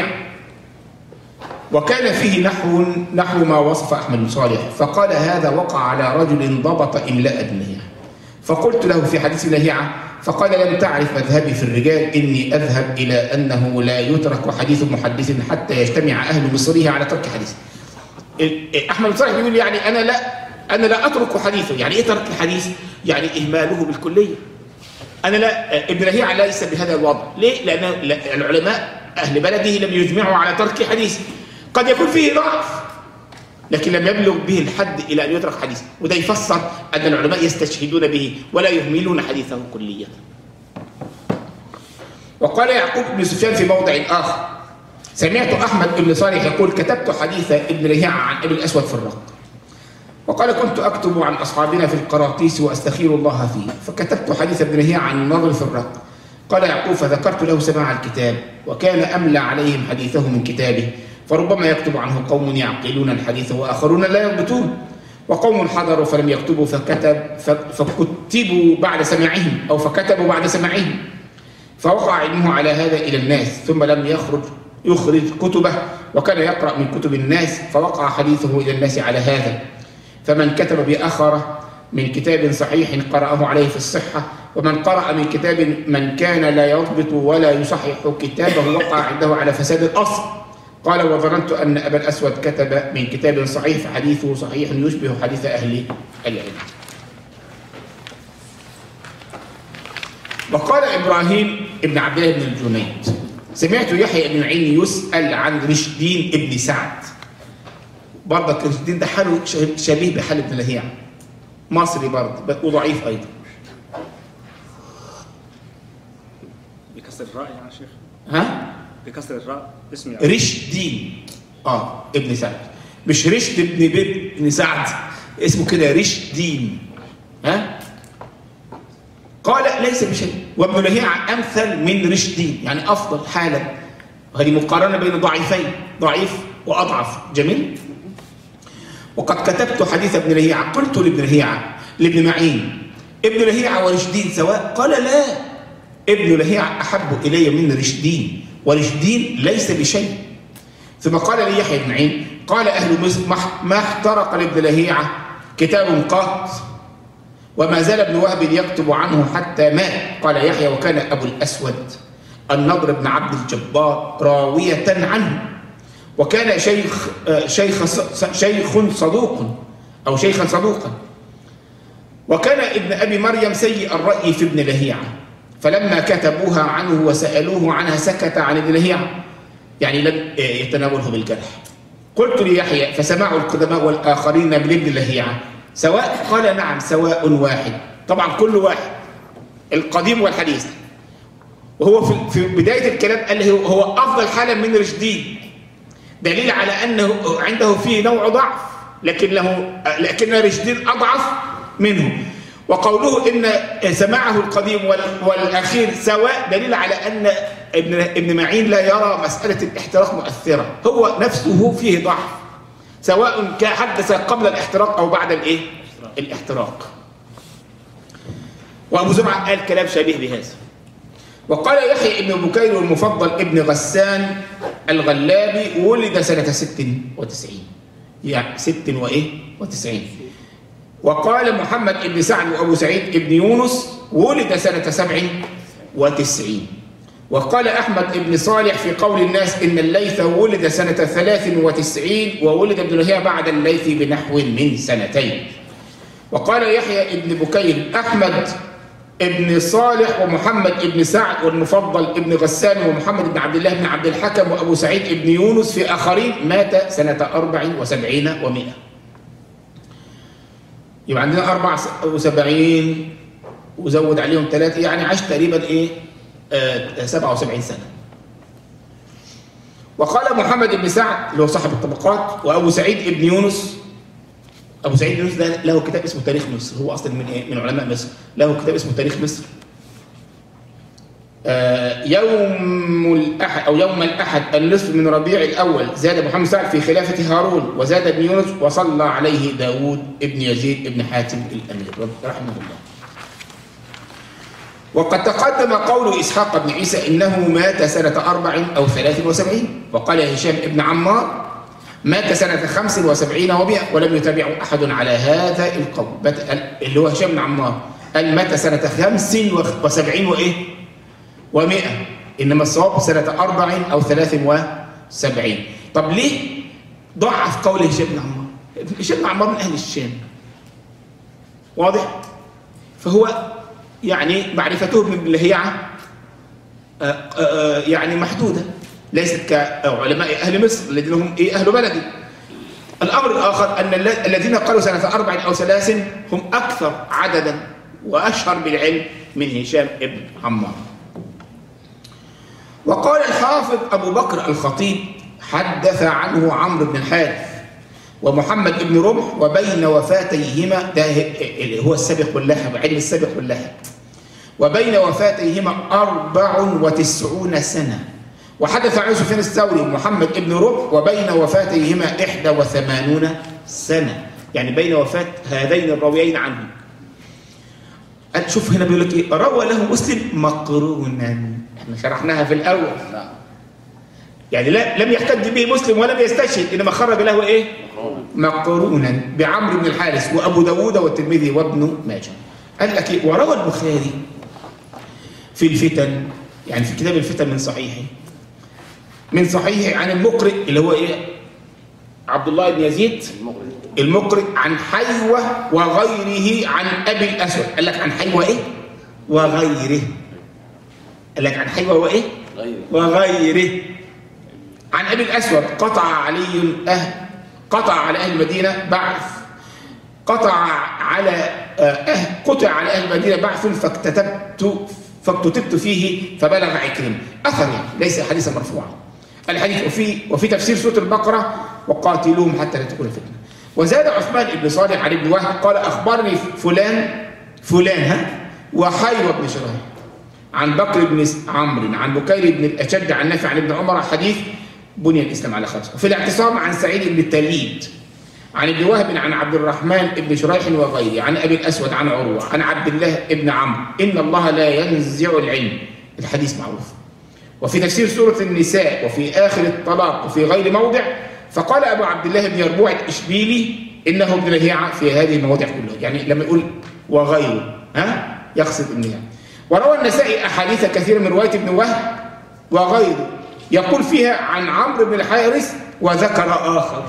وكان فيه نحو نحو ما وصف أحمد بن صالح فقال هذا وقع على رجل ضبط إملاء ابن لهيع فقلت له في حديث لهيعة فقال لم تعرف مذهبي في الرجال إني أذهب إلى أنه لا يترك حديث محدث حتى يجتمع أهل مصره على ترك حديث أحمد بن صالح بيقول يعني أنا لا أنا لا أترك حديثه يعني إيه ترك الحديث؟ يعني إهماله بالكلية أنا لا ابن لهيعة ليس بهذا الوضع ليه؟ لأن لا- العلماء أهل بلده لم يجمعوا على ترك حديث قد يكون فيه ضعف لكن لم يبلغ به الحد إلى أن يترك حديث وده يفسر أن العلماء يستشهدون به ولا يهملون حديثه كليا وقال يعقوب بن سفيان في موضع آخر سمعت أحمد بن صالح يقول كتبت حديث ابن لهيعة عن أبي الأسود في الرق وقال كنت أكتب عن أصحابنا في القراطيس وأستخير الله فيه فكتبت حديث ابن لهيعة عن النظر في الرق قال يعقوب فذكرت له سماع الكتاب وكان أملى عليهم حديثه من كتابه فربما يكتب عنه قوم يعقلون الحديث وآخرون لا يضبطون وقوم حضروا فلم يكتبوا فكتب ف- فكتبوا بعد سماعهم أو فكتبوا بعد سماعهم فوقع علمه على هذا إلى الناس ثم لم يخرج يخرج كتبه وكان يقرأ من كتب الناس فوقع حديثه إلى الناس على هذا فمن كتب بأخره من كتاب صحيح قرأه عليه في الصحة ومن قرأ من كتاب من كان لا يضبط ولا يصحح كتابه وقع عنده على فساد الأصل قال وظننت أن أبا الأسود كتب من كتاب صحيح فحديثه صحيح يشبه حديث أهل العلم وقال إبراهيم ابن عبد الله بن الجنيد سمعت يحيى بن معين يسأل عن رشدين ابن سعد برضك رشدين ده حاله ش- شبيه بحال ابن لهيعة مصري برضه وضعيف أيضا بكسر الراء يا شيخ ها بكسر الراء اسم يعني رشدين اه ابن سعد مش رشد ابن بن ابن سعد اسمه كده رشدين ها قال ليس بشيء وابن لهيعة أمثل من رشدين يعني أفضل حالا وهذه مقارنة بين ضعيفين ضعيف وأضعف جميل وقد كتبت حديث ابن لهيعة قلت لابن لهيعة لابن معين ابن لهيعة ورشدين سواء قال لا ابن لهيعة أحب إلي من رشدين ورشدين ليس بشيء ثم قال لي يحيى بن معين قال أهل مصر ما- ما احترق لابن لهيعة كتاب قط وما زال ابن وهب يكتب عنه حتى مات قال يحيى وكان أبو الأسود النضر بن عبد الجبار راوية عنه وكان شيخ آه، شيخ شيخ صدوق أو شيخا صدوقا وكان ابن أبي مريم سيء الرأي في ابن لهيعة فلما كتبوها عنه وسألوه عنها سكت عن ابن لهيعة يعني لم آه، يتناوله بالجرح قلت ليحيى فسماع القدماء والآخرين من ابن لهيعة سواء قال نعم سواء واحد طبعا كل واحد القديم والحديث وهو في في بداية الكلام قال له هو أفضل حالا من رشدين دليل على أنه عنده فيه نوع ضعف لكن له لكن رشدين أضعف منه وقوله إن سماعه القديم وال- والأخير سواء دليل على أن ابن ابن معين لا يرى مسألة الاحتراق مؤثرة هو نفسه فيه ضعف سواء كان حدث قبل الاحتراق أو بعد الإيه؟ الاحتراق وأبو زمعة قال كلام شبيه بهذا وقال يحيى ابن بكير المفضل ابن غسان الغلابي ولد سنة ست وتسعين يعني ست وإيه وتسعين وقال محمد ابن سعد وأبو سعيد ابن يونس ولد سنة سبع وتسعين وقال أحمد ابن صالح في قول الناس إن الليث ولد سنة ثلاث وتسعين وولد ابن لهيعة بعد الليث بنحو من سنتين وقال يحيى ابن بكير أحمد ابن صالح ومحمد ابن سعد والمفضل ابن غسان ومحمد بن عبد الله بن عبد الحكم وأبو سعيد ابن يونس في آخرين مات سنة أربع وسبعين ومئة يبقى عندنا أربع وسبعين وزود عليهم ثلاثة يعني عاش تقريبا إيه آه 77 سنة وقال محمد بن سعد اللي هو صاحب الطبقات وأبو سعيد ابن يونس ابو سعيد يونس ده له كتاب اسمه تاريخ مصر هو اصلا من ايه من علماء مصر له كتاب اسمه تاريخ مصر آه يوم الاحد او يوم الاحد النصف من ربيع الاول زاد محمد سعد في خلافه هارون وزاد ابن يونس وصلى عليه داود ابن يزيد ابن حاتم الامير رحمه الله وقد تقدم قول إسحاق بن عيسى إنه مات سنة أربع أو ثلاث وسبعين وقال هشام ابن عمار مات سنة خمس وسبعين ومئة ولم يتابع أحد على هذا القول بت- اللي هو هشام بن عمار قال مات سنة خمس وسبعين وإيه ومئة إنما الصواب سنة أربع أو ثلاث وسبعين طب ليه ضعف قول هشام بن عمار هشام بن عمار من أهل الشام واضح فهو يعني معرفته باللهيعة آه، آه، يعني محدودة ليست كعلماء أهل مصر الذين هم إيه أهل بلدي الأمر الآخر أن الل- الذين قالوا سنة أربع أو ثلاث هم أكثر عددا وأشهر بالعلم من هشام ابن عمار وقال الحافظ أبو بكر الخطيب حدث عنه عمرو بن الحارث ومحمد بن رمح وبين وفاتيهما ده اللي هو السابق واللاحق علم السابق واللاحق وبين وفاتيهما أربع وتسعون سنة وحدث عن سفيان الثوري ومحمد بن رمح وبين وفاتيهما إحدى وثمانون سنة يعني بين وفاة هذين الراويين عنه شوف هنا بيقول لك ايه روى له مسلم مقرونا احنا شرحناها في الاول نعم يعني لا لم يحتج به مسلم ولم يستشهد انما خرج له ايه مقرونا بعمرو بن الحارث وابو داود والترمذي وابن ماجه قال لك ايه وروى البخاري في الفتن يعني في كتاب الفتن من صحيحه من صحيحه عن المقرئ اللي هو ايه عبد الله بن يزيد المغرب المقرئ عن حيوة وغيره عن أبي الأسود قال لك عن حيوة إيه؟ وغيره قال لك عن حيوة وإيه؟ غيره وغيره عن ابي الاسود قطع علي اهل قطع على اهل المدينه بعث قطع على آه، اهل قطع على اهل المدينه بعث فاكتتبت فاكتتبت فيه فبلغ عكرم اثر يعني ليس حديثا مرفوعا الحديث وفي وفي تفسير سوره البقره وقاتلوهم حتى لا تكون فتنه وزاد عثمان بن صالح عن ابن وهب قال اخبرني فلان فلان ها وحيوى بن شراح عن بكر بن عمرو عن بكير بن الاشد عن نافع عن ابن عمر حديث بني الاسلام على خمسه وفي الاعتصام عن سعيد بن التليد عن ابن وهب عن عبد الرحمن بن شريح وغيره عن ابي الاسود عن عروه عن عبد الله بن عمرو ان الله لا ينزع العلم الحديث معروف وفي تفسير سوره النساء وفي اخر الطلاق وفي غير موضع فقال ابو عبد الله بن يربوع الاشبيلي انه ابن لهيعه في هذه المواضع كلها يعني لما يقول وغيره ها يقصد ابن لهيعه وروى النسائي احاديث كثيره من روايه ابن وهب وغيره يقول فيها عن عمرو بن الحارث وذكر اخر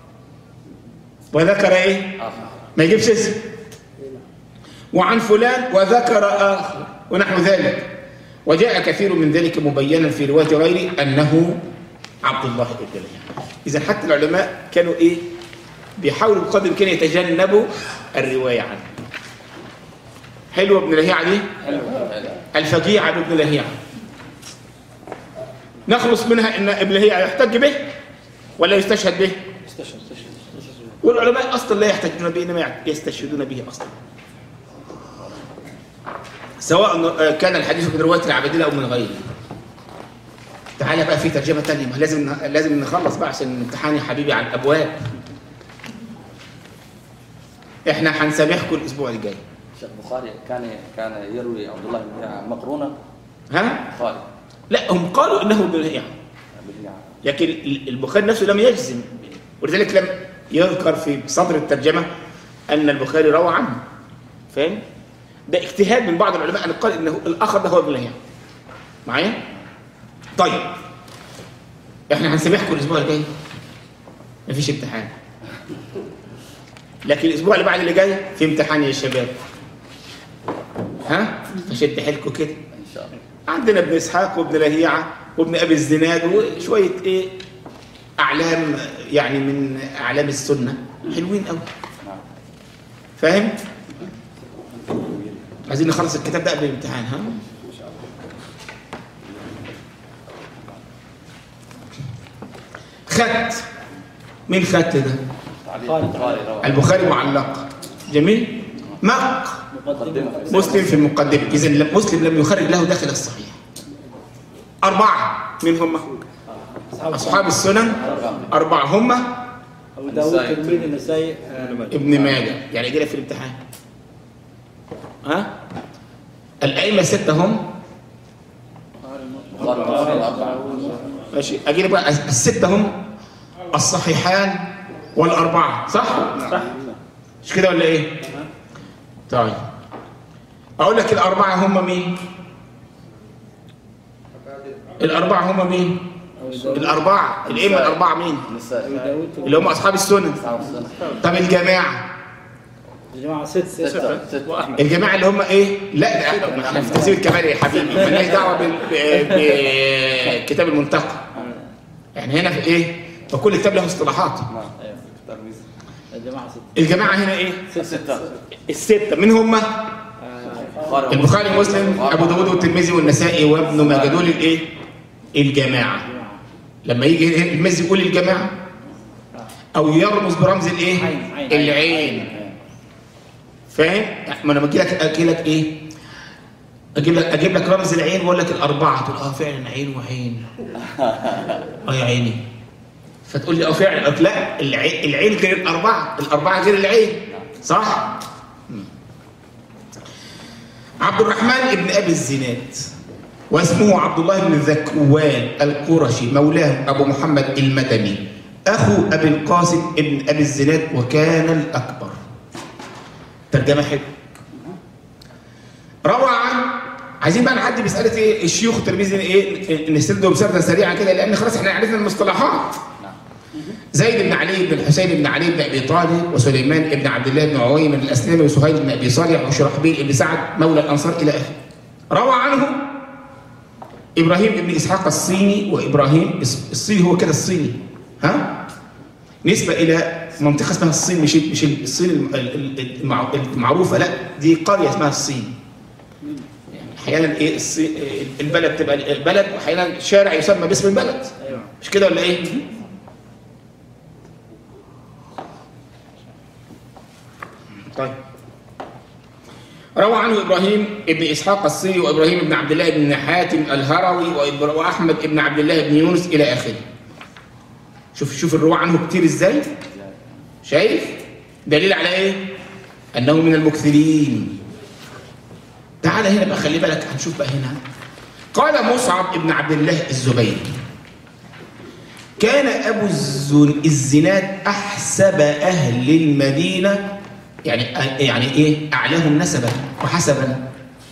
وذكر ايه آخر ما يجيبش اسم وعن فلان وذكر آخر ونحو ذلك وجاء كثير من ذلك مبينا في رواية غيره أنه عبد الله بن لهيعة إذا حتى العلماء كانوا إيه بيحاولوا بقدر الإمكان يتجنبوا الرواية عنه حلوة ابن لهيعة دي الفجيعة بابن لهيعة نخلص منها ان ابن لهيعة يحتج به ولا يستشهد به والعلماء اصلا لا يحتجون به انما يستشهدون به اصلا سواء كان الحديث من روايه العبادله او من غيره تعالى بقى في ترجمه ثانيه ما لازم لازم نخلص بقى عشان الامتحان يا حبيبي على الابواب احنا هنسامحكم الاسبوع الجاي الشيخ البخاري كان كان يروي عبد الله بن لهيعة مقرونة ها البخاري لا هم قالوا انه ابن لهيعة باللهيعة. لكن البخاري نفسه لم يجزم ولذلك لم يذكر في صدر الترجمة أن البخاري روى عنه فاهم؟ ده اجتهاد من بعض العلماء أن قال إنه الآخر ده هو ابن لهيعة معايا؟ طيب احنا هنسامحكم الأسبوع الجاي مفيش امتحان لكن الأسبوع اللي بعد اللي جاي في امتحان يا شباب ها؟ فشد حيلكم كده إن شاء الله عندنا ابن اسحاق وابن لهيعه وابن ابي الزناد وشويه ايه اعلام يعني من اعلام السنه حلوين قوي نعم فاهم عايزين نخلص الكتاب ده قبل الامتحان ها خط مين خط ده تعليق البخاري روى البخاري معلق جميل مق مقدمة مسلم في المقدمة إذا لم- مسلم لم يخرج له داخل الصحيح أربعة من هم أصحاب السنن أربعة هم أبو داوود النسائي. الترمذي النسائي آه، ابن ماجه يعني يجي لك في الامتحان ها الأئمة ستة هم البخاري ومسلم أربعة ماشي أجي لك بقى الستة هم الصحيحان والأربعة صح؟ صح مش كده ولا إيه؟ طيب أقول لك الأربعة هم مين؟ الأربعة هم مين؟ أبو داوود الأربعة الأئمة الأربعة مين؟ أبو النسائي داوود اللي هم أصحاب السنن أصحاب السنة طب الجماعة يا جماعة ست ست ستة ستة واحمد الجماعة اللي هم ايه؟ لا ده احنا في تفسير الكمال يا حبيبي مالناش دعوة بال- ب- بكتاب المنتقى يعني هنا في ايه؟ فكل كتاب له اصطلاحات نعم أيوة ترميز يا جماعة ست الجماعة هنا ايه؟ ستة الستة من هم؟ آه، البخاري البخاري ومسلم ابو داود والترمذي والنسائي وابن ماجه دول الايه؟ الجماعة لما يجي هنا المزي يقول الجماعة او يرمز برمز الايه؟ عين، عين. العين فاهم؟ ما انا بجي لك اجي لك ايه؟ اجيب لك اجيب لك رمز العين واقول لك الاربعه تقول اه فعلا عين وعين اه يا عيني فتقول لي اه فعلا أقول لك لا العين, العين غير الاربعه الاربعه غير العين صح؟ مم. عبد الرحمن بن ابي الزناد واسمه عبد الله بن ذكوان القرشي مولاه ابو محمد المدني اخو ابي القاسم بن ابي الزناد وكان الاكبر ترجمه حلوه روى عن عايزين بقى نعدي مساله ايه الشيوخ التلميذ ايه نسردهم سردا سريعا كده لان خلاص احنا عرفنا المصطلحات زيد بن علي بن الحسين بن علي بن ابي طالب وسليمان بن عبد الله بن عويم الاسلامي وسهيل بن ابي صالح وشرحبيل بن سعد مولى الانصار الى اخره روى عنه ابراهيم ابن اسحاق الصيني وابراهيم الصيني هو كده الصيني ها نسبه الى منطقه اسمها الصين مش مش الصين الم- ال- ال- المع- المعروفه لا دي قريه اسمها الصين يعني احيانا ايه الصين البلد تبقى البلد واحيانا شارع يسمى باسم البلد مش كده ولا ايه طيب روى عنه ابراهيم ابن اسحاق الصيني وابراهيم بن عبد الله بن حاتم الهروي وإبر- واحمد بن عبد الله بن يونس الى اخره شوف شوف الرواة عنه كتير ازاي شايف دليل على ايه انه من المكثرين تعال هنا بقى خلي بالك هنشوف بقى هنا قال مصعب بن عبد الله الزبيري كان ابو الزن- الزناد احسب اهل المدينه يعني يعني ايه اعلاهم نسبا وحسبا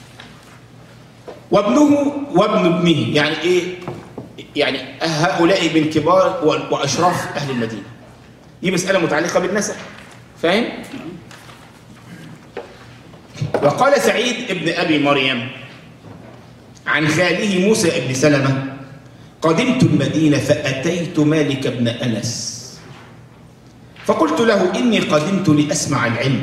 وابنه وابن ابنه يعني ايه يعني هؤلاء من كبار و- واشراف اهل المدينه دي مساله متعلقه بالنسب فاهم وقال سعيد ابن ابي مريم عن خاله موسى بن سلمه قدمت المدينه فاتيت مالك بن انس فقلت له إني قدمت لأسمع العلم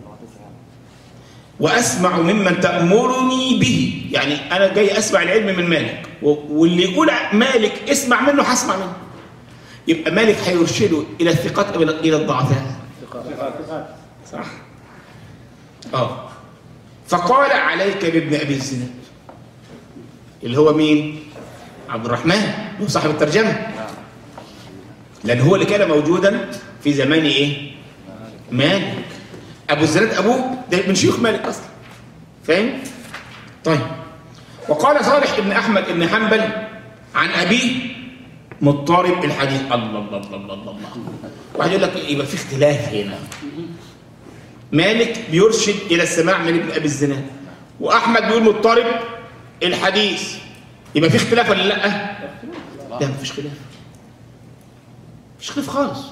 وأسمع ممن تأمرني به يعني أنا جاي أسمع العلم من مالك و- واللي يقول مالك اسمع منه هسمع منه يبقى مالك هيرشده إلى الثقات أو إلى إلى الضعفاء صح آه فقال عليك بابن أبي الزناد اللي هو مين؟ عبد الرحمن هو صاحب الترجمة لأن هو اللي كان موجودا في زمان إيه؟ مالك أبو الزناد أبوه ده من شيوخ مالك أصلا فاهم؟ طيب وقال صالح بن أحمد بن حنبل عن أبيه مضطرب الحديث الله الله الله الله الله واحد يقول لك يبقى في اختلاف هنا مالك بيرشد إلى السماع من ابن أبي الزناد وأحمد بيقول مضطرب الحديث يبقى في اختلاف ولا لا؟ لا مفيش خلاف مفيش خلاف خالص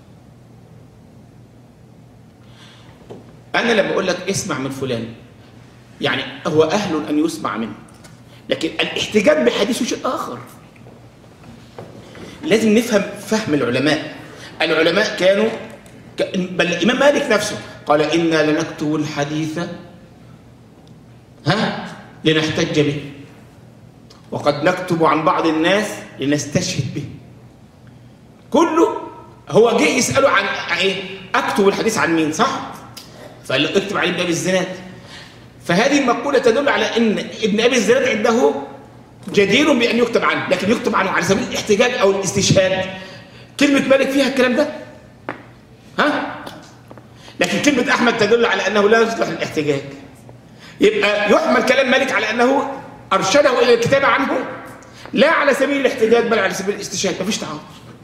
انا لما اقول لك اسمع من فلان يعني هو اهل ان يسمع منه لكن الاحتجاج بحديثه شيء اخر لازم نفهم فهم العلماء العلماء كانوا ك- بل الامام مالك نفسه قال انا لنكتب الحديث ها لنحتج به وقد نكتب عن بعض الناس لنستشهد به كله هو جه يساله عن عن ايه اكتب الحديث عن مين صح فقال له اكتب عن ابن ابي الزناد فهذه المقوله تدل على ان ابن ابي الزناد عنده جدير بان يكتب عنه لكن يكتب عنه على سبيل الاحتجاج او الاستشهاد كلمه مالك فيها الكلام ده ها لكن كلمه احمد تدل على انه لا يصلح للاحتجاج يبقى يحمل كلام مالك على انه ارشده الى الكتابه عنه لا على سبيل الاحتجاج بل على سبيل الاستشهاد مفيش تعارض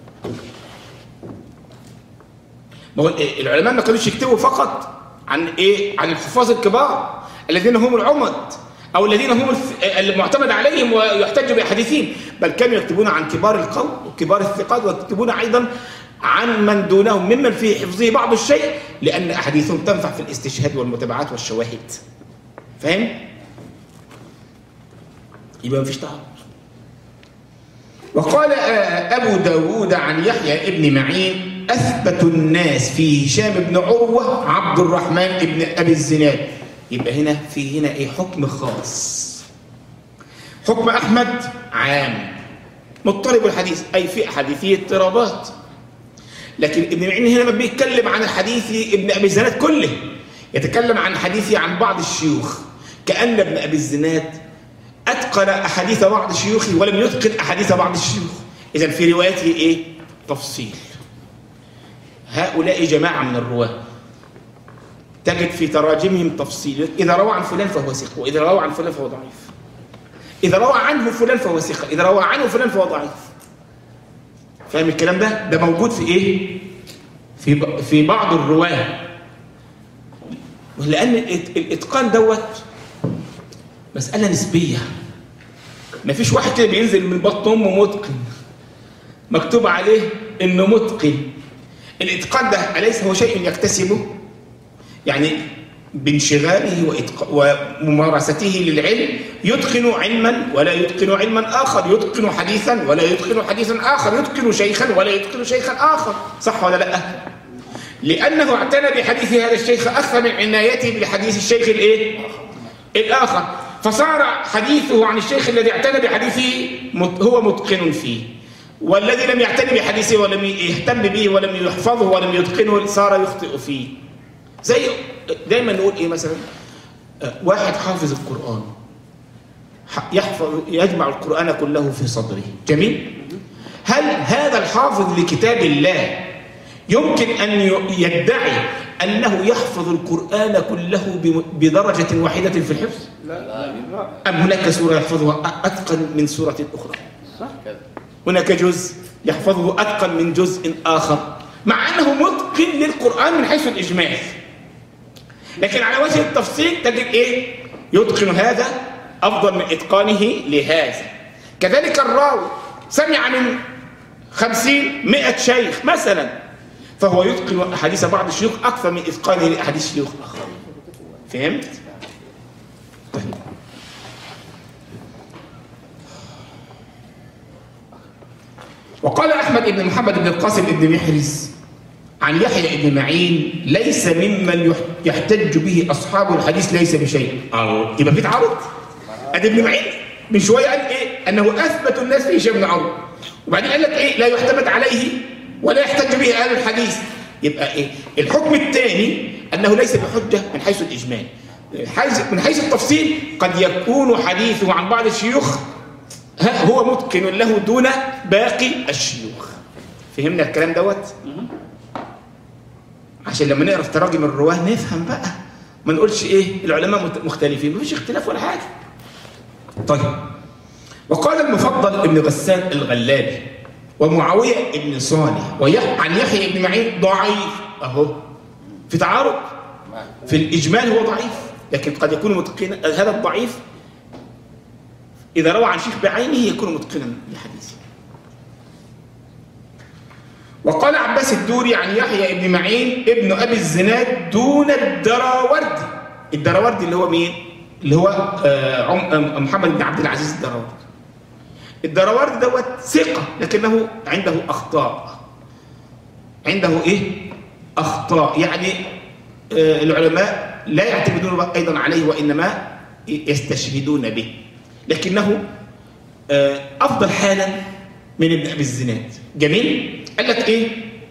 ما هو العلماء ما كانوش يكتبوا فقط عن ايه عن الحفاظ الكبار الذين هم العمد او الذين هم الث- المعتمد عليهم ويحتج باحاديثهم بل كانوا يكتبون عن كبار القوم وكبار الثقات ويكتبون ايضا عن من دونهم ممن في حفظه بعض الشيء لان احاديثهم تنفع في الاستشهاد والمتابعات والشواهد فاهم يبقى مفيش تعارض وقال آه، أبو داود عن يحيى ابن معين أثبت الناس في هشام بن عروة عبد الرحمن ابن أبي الزناد يبقى هنا في هنا إيه حكم خاص حكم أحمد عام مضطرب الحديث أي في أحاديثه اضطرابات لكن ابن معين هنا ما بيتكلم عن الحديث ابن أبي الزناد كله يتكلم عن حديثه عن بعض الشيوخ كأن ابن أبي الزناد أتقن أحاديث بعض شيوخه ولم يتقن أحاديث بعض الشيوخ إذا في روايته إيه؟ تفصيل هؤلاء جماعة من الرواة تجد في تراجمهم تفصيل إذا روى عن فلان فهو ثقة وإذا روى عن فلان فهو ضعيف إذا روى عنه فلان فهو ثقة إذا روى عنه فلان فهو ضعيف فاهم الكلام ده؟ ده موجود في إيه؟ في ب- في بعض الرواة لأن الإت- الإتقان دوت مسألة نسبية مفيش واحد كده بينزل من بطن أمه متقن مكتوب عليه إنه متقن الإتقان ده أليس هو شيء يكتسبه؟ يعني بانشغاله وإتق- وممارسته للعلم يتقن علما ولا يتقن علما آخر يتقن حديثا ولا يتقن حديثا آخر يتقن شيخا ولا يتقن شيخا آخر صح ولا لا لأنه اعتنى بحديث هذا الشيخ أكثر من عنايته بحديث الشيخ الإيه؟ الآخر فصار حديثه عن الشيخ الذي اعتنى بحديثه مت- هو متقن فيه والذي لم يعتني بحديثه ولم يهتم به ولم يحفظه ولم يتقنه صار يخطئ فيه زي دايما نقول ايه مثلا آه، واحد حافظ القرآن ح- يحفظ يجمع القرآن كله في صدره جميل هل هذا الحافظ لكتاب الله يمكن أن ي- يدعي أنه يحفظ القرآن كله بم- بدرجة واحدة في الحفظ أم هناك سورة يحفظها أ- أتقن من سورة أخرى كذا هناك جزء يحفظه أتقن من جزء آخر مع أنه متقن للقرآن من حيث الإجمال لكن على وجه التفصيل تجد إيه يتقن هذا أفضل من إتقانه لهذا كذلك الراوي سمع من خمسين مئة شيخ مثلا فهو يتقن أحاديث بعض الشيوخ أكثر من إتقانه لأحاديث شيوخ آخرين فهمت؟ طيب وقال أحمد بن محمد بن القاسم بن محرز عن يحيى بن معين ليس ممن يح- يحتج به أصحاب الحديث ليس بشيء أو يبقى في تعارض أدي ابن معين من شوية قال إيه أنه أثبت الناس في هشام بن عمرو وبعدين قال لك إيه لا يعتمد عليه ولا يحتج به أهل الحديث يبقى إيه الحكم الثاني أنه ليس بحجة من حيث الإجمال حيث- من حيث التفصيل قد يكون حديثه عن بعض الشيوخ ها هو متقن له دون باقي الشيوخ فهمنا الكلام دوت عشان لما نقرا في تراجم الرواه نفهم بقى ما نقولش ايه العلماء مت- مختلفين مفيش اختلاف ولا حاجه طيب وقال المفضل ابن غسان الغلابي ومعاويه ابن صالح ويح عن يحيى بن معين ضعيف اهو في تعارض في الاجمال هو ضعيف لكن قد يكون متقنا هذا الضعيف إذا روى عن شيخ بعينه يكون متقنا لحديثه وقال عباس الدوري عن يحيى بن معين ابن أبي الزناد دون الدراوردي الدراوردي اللي هو مين؟ اللي هو آه، عم- آه، محمد بن عبد العزيز الدراوردي الدراوردي دوت ثقة لكنه عنده أخطاء عنده إيه؟ أخطاء يعني آه، العلماء لا يعتمدون أيضا عليه وإنما يستشهدون به لكنه آه، أفضل حالا من ابن أبي الزناد جميل قال لك إيه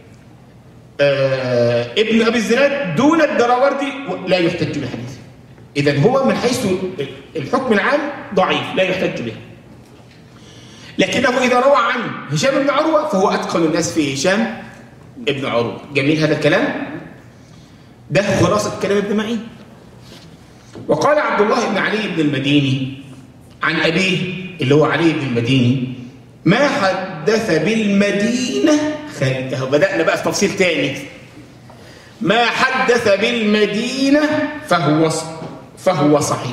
آه، ابن أبي الزناد دون الدراوردي لا يحتج بحديثه إذا هو من حيث الحكم العام ضعيف لا يحتج به لكنه إذا روى عن هشام بن عروة فهو أتقن الناس في هشام ابن عروة جميل هذا الكلام ده خلاصة كلام ابن معين وقال عبد الله بن علي بن المديني عن أبيه اللي هو علي بن المديني ما حدث بالمدينة خ- بدأنا بقى في تفصيل تاني ما حدث بالمدينة فهو فهو صحيح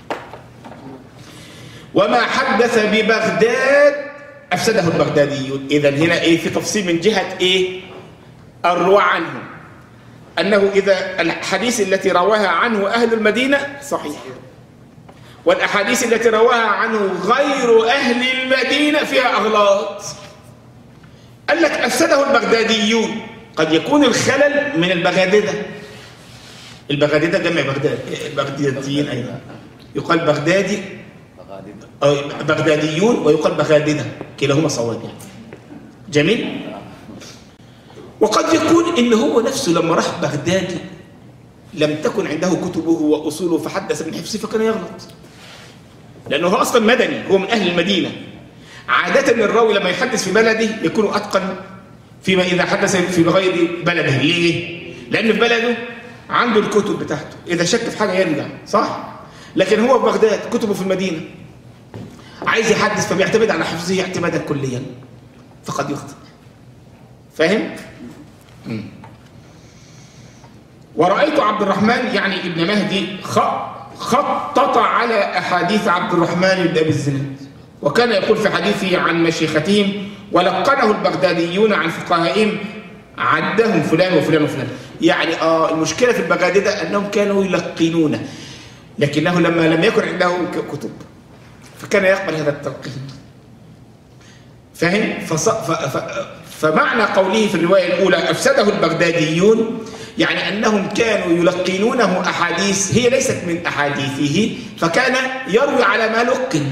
وما حدث ببغداد أفسده البغداديون إذا هنا إيه في تفصيل من جهة إيه الرواة عنه أنه إذا الحديث التي رواها عنه أهل المدينة صحيح والأحاديث التي رواها عنه غير أهل المدينة فيها أغلاط قال لك أفسده البغداديون قد يكون الخلل من البغاددة البغاددة جمع بغداد بغداديين أيضا يقال بغدادي مغادبة أو بغداديون ويقال بغاددة كلاهما صواب يعني جميل وقد يكون ان هو نفسه لما راح بغداد لم تكن عنده كتبه واصوله فحدث من حفظه فكان يغلط لانه هو اصلا مدني هو من اهل المدينه عاده الراوي لما يحدث في بلده يكون اتقن فيما اذا حدث في غير بلده ليه لان في بلده عنده الكتب بتاعته اذا شك في حاجه يرجع صح لكن هو في بغداد كتبه في المدينه عايز يحدث فبيعتمد على حفظه اعتمادا كليا فقد يخطئ فاهم مم. ورأيت عبد الرحمن يعني ابن مهدي خ- خطط على أحاديث عبد الرحمن بن أبي الزناد وكان يقول في حديثه عن مشيختهم ولقنه البغداديون عن فقهائهم عدهم فلان وفلان وفلان يعني اه المشكله في البغادده انهم كانوا يلقنونه لكنه لما لم يكن عنده ك- كتب فكان يقبل هذا التلقين فهم فص... ف... ف... فمعنى قوله في الروايه الاولى افسده البغداديون يعني انهم كانوا يلقنونه احاديث هي ليست من احاديثه فكان يروي على ما لقن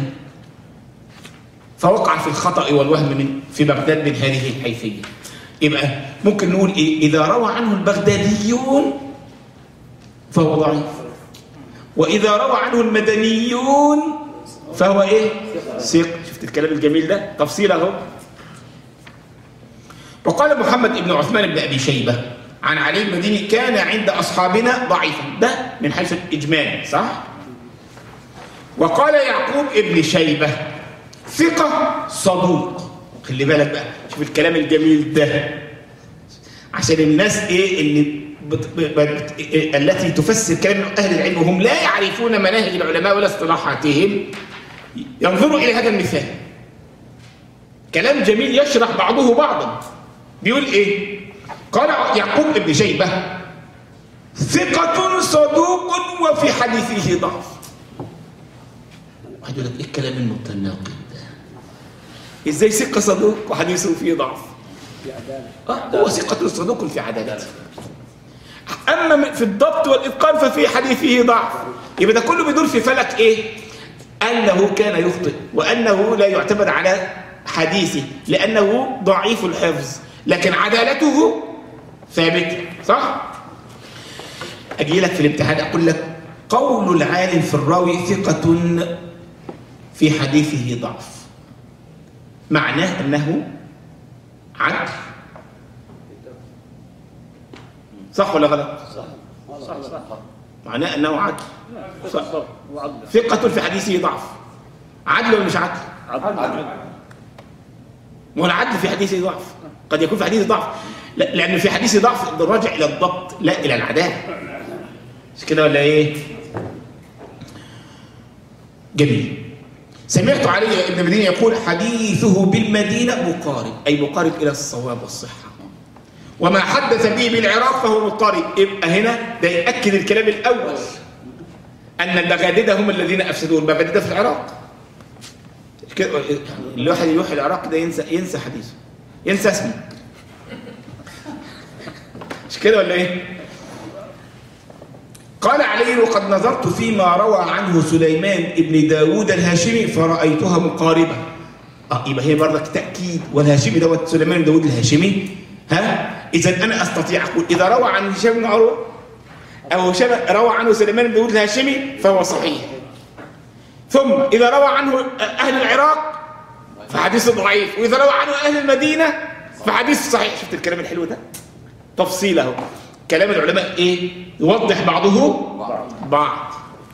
فوقع في الخطأ والوهم من في بغداد من هذه الحيثية يبقى ممكن نقول إيه إذا روى عنه البغداديون فهو ضعيف وإذا روى عنه المدنيون فهو إيه ثقة شفت الكلام الجميل ده تفصيل أهو وقال محمد بن عثمان بن أبي شيبة عن علي المديني كان عند أصحابنا ضعيفا ده من حيث الإجمال صح؟ وقال يعقوب ابن شيبة ثقة صدوق خلي بالك بقى شوف الكلام الجميل ده عشان الناس ايه اللي بت... بت... إيه التي تفسر كلام اهل العلم وهم لا يعرفون مناهج العلماء ولا اصطلاحاتهم ينظروا الى هذا المثال كلام جميل يشرح بعضه بعضا بيقول ايه قال يعقوب ابن شيبه ثقة صدوق وفي حديثه ضعف واحد يقول لك ايه الكلام المتناقض ده ازاي ثقة صدوق وحديثه فيه ضعف آه هو ثقة صدوق في عدالته أما في الضبط والإتقان ففي حديثه ضعف يبقى ده كله بيدور في فلك إيه أنه كان يخطئ وأنه لا يعتمد على حديثه لأنه ضعيف الحفظ لكن عدالته ثابتة صح؟ أجي لك في الامتحان أقول لك قول العالم في الراوي ثقة في حديثه ضعف معناه أنه عدل صح ولا غلط؟ صح صح معناه أنه عدل صح. بالضبط وعدل ثقة في حديثه ضعف عدل ولا مش عدل؟ عدل ما هو العدل في حديثه ضعف قد يكون في حديثه ضعف لا لأن في حديثه ضعف راجع إلى الضبط لا إلى العدالة مش كده ولا إيه؟ جميل سمعت علي ابن مدينة يقول حديثه بالمدينة مقارب أي مقارب إلى الصواب والصحة وما حدث به بالعراق فهو مضطرب يبقى هنا ده يأكد الكلام الأول أن البغاددة هم الذين أفسدوا البغاددة في العراق كده الواحد يروح العراق ده ينسى ينسى حديثه ينسى اسمه مش كده ولا ايه قال علي وقد نظرت فيما روى عنه سليمان ابن داود الهاشمي فرأيتها مقاربة اه يبقى هي برضك تأكيد والهاشمي دوت سليمان بن داود الهاشمي ها إذا أنا أستطيع أقول إذا روى عن هشام بن عروة أو هشام روى عنه سليمان بن داود الهاشمي فهو صحيح ثم إذا روى عنه أهل العراق فحديث ضعيف وإذا روى عنه أهل المدينة فحديث صحيح شفت الكلام الحلو ده تفصيل اهو كلام العلماء ايه يوضح بعضه بعض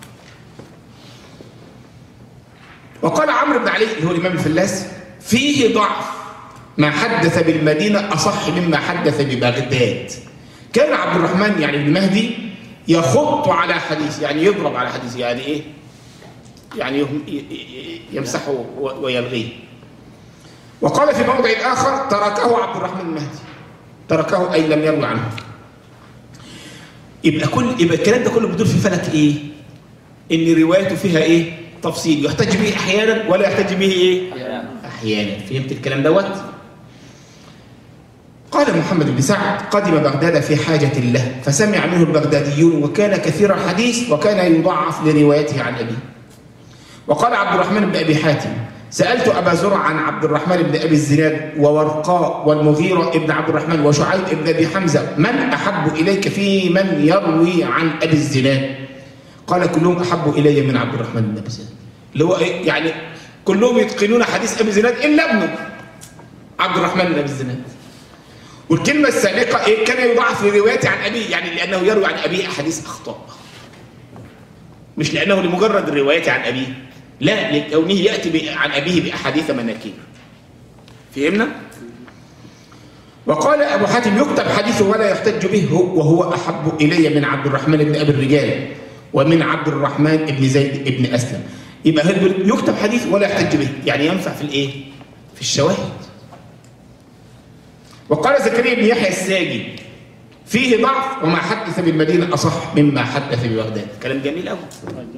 وقال عمرو بن علي اللي هو الامام الفلاس فيه ضعف ما حدث بالمدينه اصح مما حدث ببغداد كان عبد الرحمن يعني بن مهدي يخط على حديث يعني يضرب على حديث يعني ايه يعني يهم- ي- ي- يمسحه و- ويلغيه وقال في موضع اخر تركه عبد الرحمن المهدي تركه اي لم يروي عنه يبقى كل يبقى الكلام ده كله بيدور في فلك ايه ان روايته فيها ايه تفصيل يحتج به احيانا ولا يحتج به ايه أحيانا. احيانا فهمت الكلام دوت قال محمد بن سعد قدم بغداد في حاجة له فسمع منه البغداديون وكان كثير الحديث وكان يضعف لروايته عن أبيه وقال عبد الرحمن بن أبي حاتم سألت أبا زرع عن عبد الرحمن بن أبي الزناد وورقاء والمغيرة بن عبد الرحمن وشعيب بن أبي حمزة من أحب إليك في من يروي عن أبي الزناد قال كلهم أحب إلي من عبد الرحمن بن أبي الزناد اللي هو إيه؟ يعني كلهم يتقنون حديث أبي الزناد إلا ابنه عبد الرحمن بن أبي الزناد والكلمة السابقة إيه كان يضاعف لروايته عن أبيه يعني لأنه يروي عن أبيه أحاديث أخطاء مش لأنه لمجرد الرواية عن أبيه لا لكونه يأتي ب- عن أبيه بأحاديث مناكير فهمنا؟ وقال أبو حاتم يكتب حديثه ولا يحتج به هو- وهو أحب إلي من عبد الرحمن بن أبي الرجال ومن عبد الرحمن بن زيد بن أسلم يبقى هل بيقول يكتب حديث ولا يحتج به يعني ينفع في الإيه؟ في الشواهد وقال زكريا بن يحيى الساجي فيه ضعف وما حدث بالمدينة أصح مما حدث ببغداد كلام جميل أوي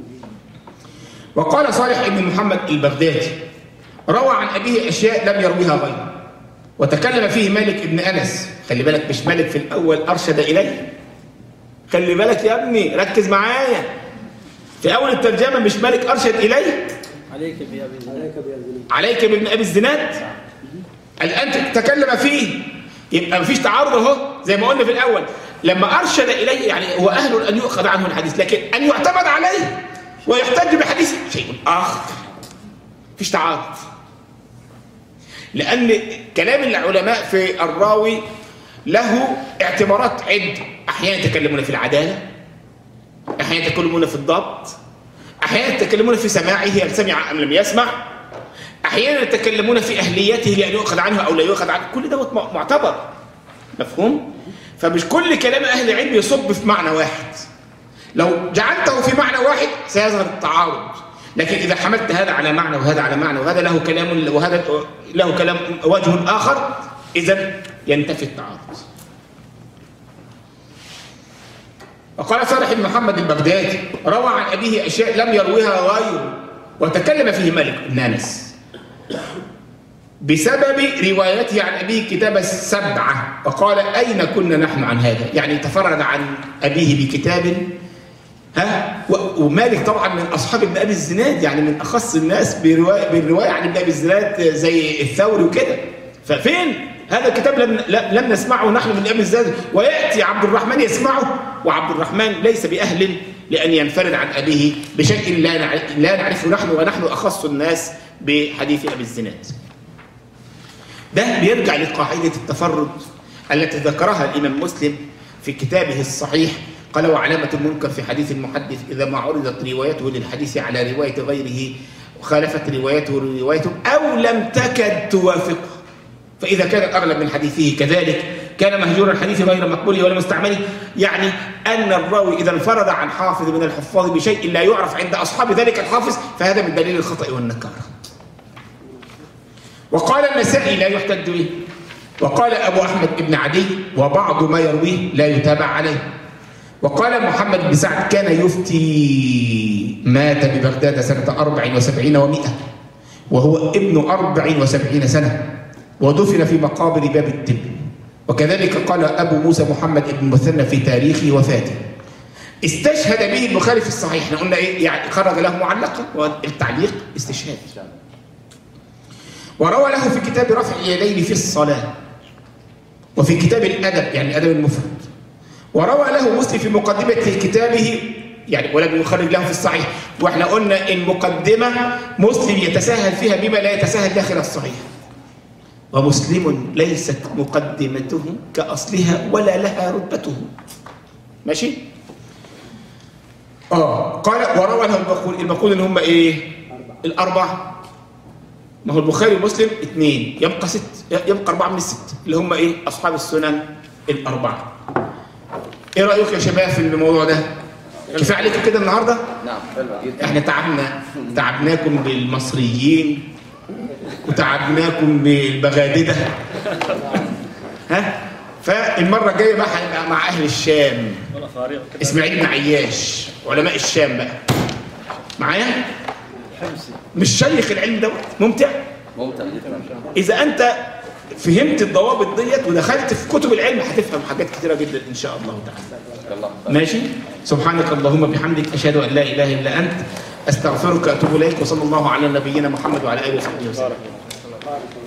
وقال صالح بن محمد البغدادي روى عن أبيه أشياء لم يرويها غيره وتكلم فيه مالك بن أنس خلي بالك مش مالك في الأول أرشد إليه خلي بالك يا ابني ركز معايا في أول الترجمة مش مالك أرشد إليه عليك بأبي عليك بأبي عليك بابن أبي الزناد الآن تكلم فيه يبقى مفيش تعارض اهو زي ما قلنا في الأول لما أرشد إليه يعني هو أهل أن يؤخذ عنه الحديث لكن أن يعتمد عليه ويحتج بحديث شيء آخر مفيش تعارض لأن كلام العلماء في الراوي له اعتبارات عدة أحيانا يتكلمون في العدالة أحيانا يتكلمون في الضبط أحيانا يتكلمون في سماعه هل سمع أم لم يسمع أحيانا يتكلمون في أهليته لأن يؤخذ عنه أو لا يؤخذ عنه كل دوت معتبر مفهوم؟ فمش كل كلام أهل العلم يصب في معنى واحد لو جعلته في معنى واحد سيظهر التعارض لكن إذا حملت هذا على معنى وهذا على معنى وهذا له كلام وهذا له كلام وجه آخر إذا ينتفي التعارض وقال صالح بن محمد البغدادي روى عن أبيه أشياء لم يرويها غيره وتكلم فيه مالك بن أنس بسبب روايته عن أبيه كتاب السبعة وقال أين كنا نحن عن هذا يعني تفرد عن أبيه بكتاب ها ومالك طبعا من أصحاب ابن أبي الزناد يعني من أخص الناس برواية, بالرواية عن ابن أبي الزناد زي الثوري وكده ففين هذا الكتاب لم, لم نسمعه نحن من أبي الزناد ويأتي عبد الرحمن يسمعه وعبد الرحمن ليس بأهل لأن ينفرد عن أبيه بشيء لا لا نعرفه نحن ونحن أخص الناس بحديث أبي الزناد ده بيرجع لقاعدة التفرد التي ذكرها الإمام مسلم في كتابه الصحيح قال وعلامة المنكر في حديث المحدث إذا ما عرضت روايته للحديث على رواية غيره وخالفت روايته روايته أو لم تكد توافقه فإذا كان الأغلب من حديثه كذلك كان مهجور الحديث غير مقبول ولا مستعمل يعني أن الراوي إذا انفرد عن حافظ من الحفاظ بشيء لا يعرف عند أصحاب ذلك الحافظ فهذا من دليل الخطأ والنكارة وقال النسائي لا يحتج به وقال أبو أحمد بن عدي وبعض ما يرويه لا يتابع عليه وقال محمد بن سعد كان يفتي مات ببغداد سنة أربع وسبعين ومئة وهو ابن أربع وسبعين سنة ودفن في مقابر باب التب وكذلك قال أبو موسى محمد بن مثنى في تاريخ وفاته استشهد به البخاري في الصحيح احنا قلنا ايه يعني خرج له معلقا والتعليق استشهاد وروى له في كتاب رفع اليدين في الصلاة وفي كتاب الأدب يعني الأدب المفرد وروى له مسلم في مقدمة كتابه يعني ولم يخرج له في الصحيح واحنا قلنا المقدمة مسلم يتساهل فيها بما لا يتساهل داخل الصحيح ومسلم ليست مقدمته كأصلها ولا لها رتبته ماشي اه قال وروى له البقول البقول اللي هم ايه الاربعه ما هو البخاري ومسلم اثنين يبقى ست يبقى اربعه من الست اللي هم ايه اصحاب السنن الاربعه ايه رايك يا شباب في الموضوع ده كفايه عليكم كده النهارده نعم حلو جدا احنا تعبنا تعبناكم بالمصريين وتعبناكم بالبغادده ها فالمره الجايه بقى هنبقى مع اهل الشام ولا فارغ كده اسماعيل بن عياش علماء الشام بقى معايا حمصي مش شيخ العلم دوت ممتع ممتع جدا اذا انت فهمت الضوابط ديت ودخلت في كتب العلم هتفهم حاجات كتيره جدا ان شاء الله تعالى الله ماشي سبحانك اللهم بحمدك اشهد ان لا اله الا انت استغفرك واتوب اليك وصلى الله على نبينا محمد وعلى اله وصحبه وسلم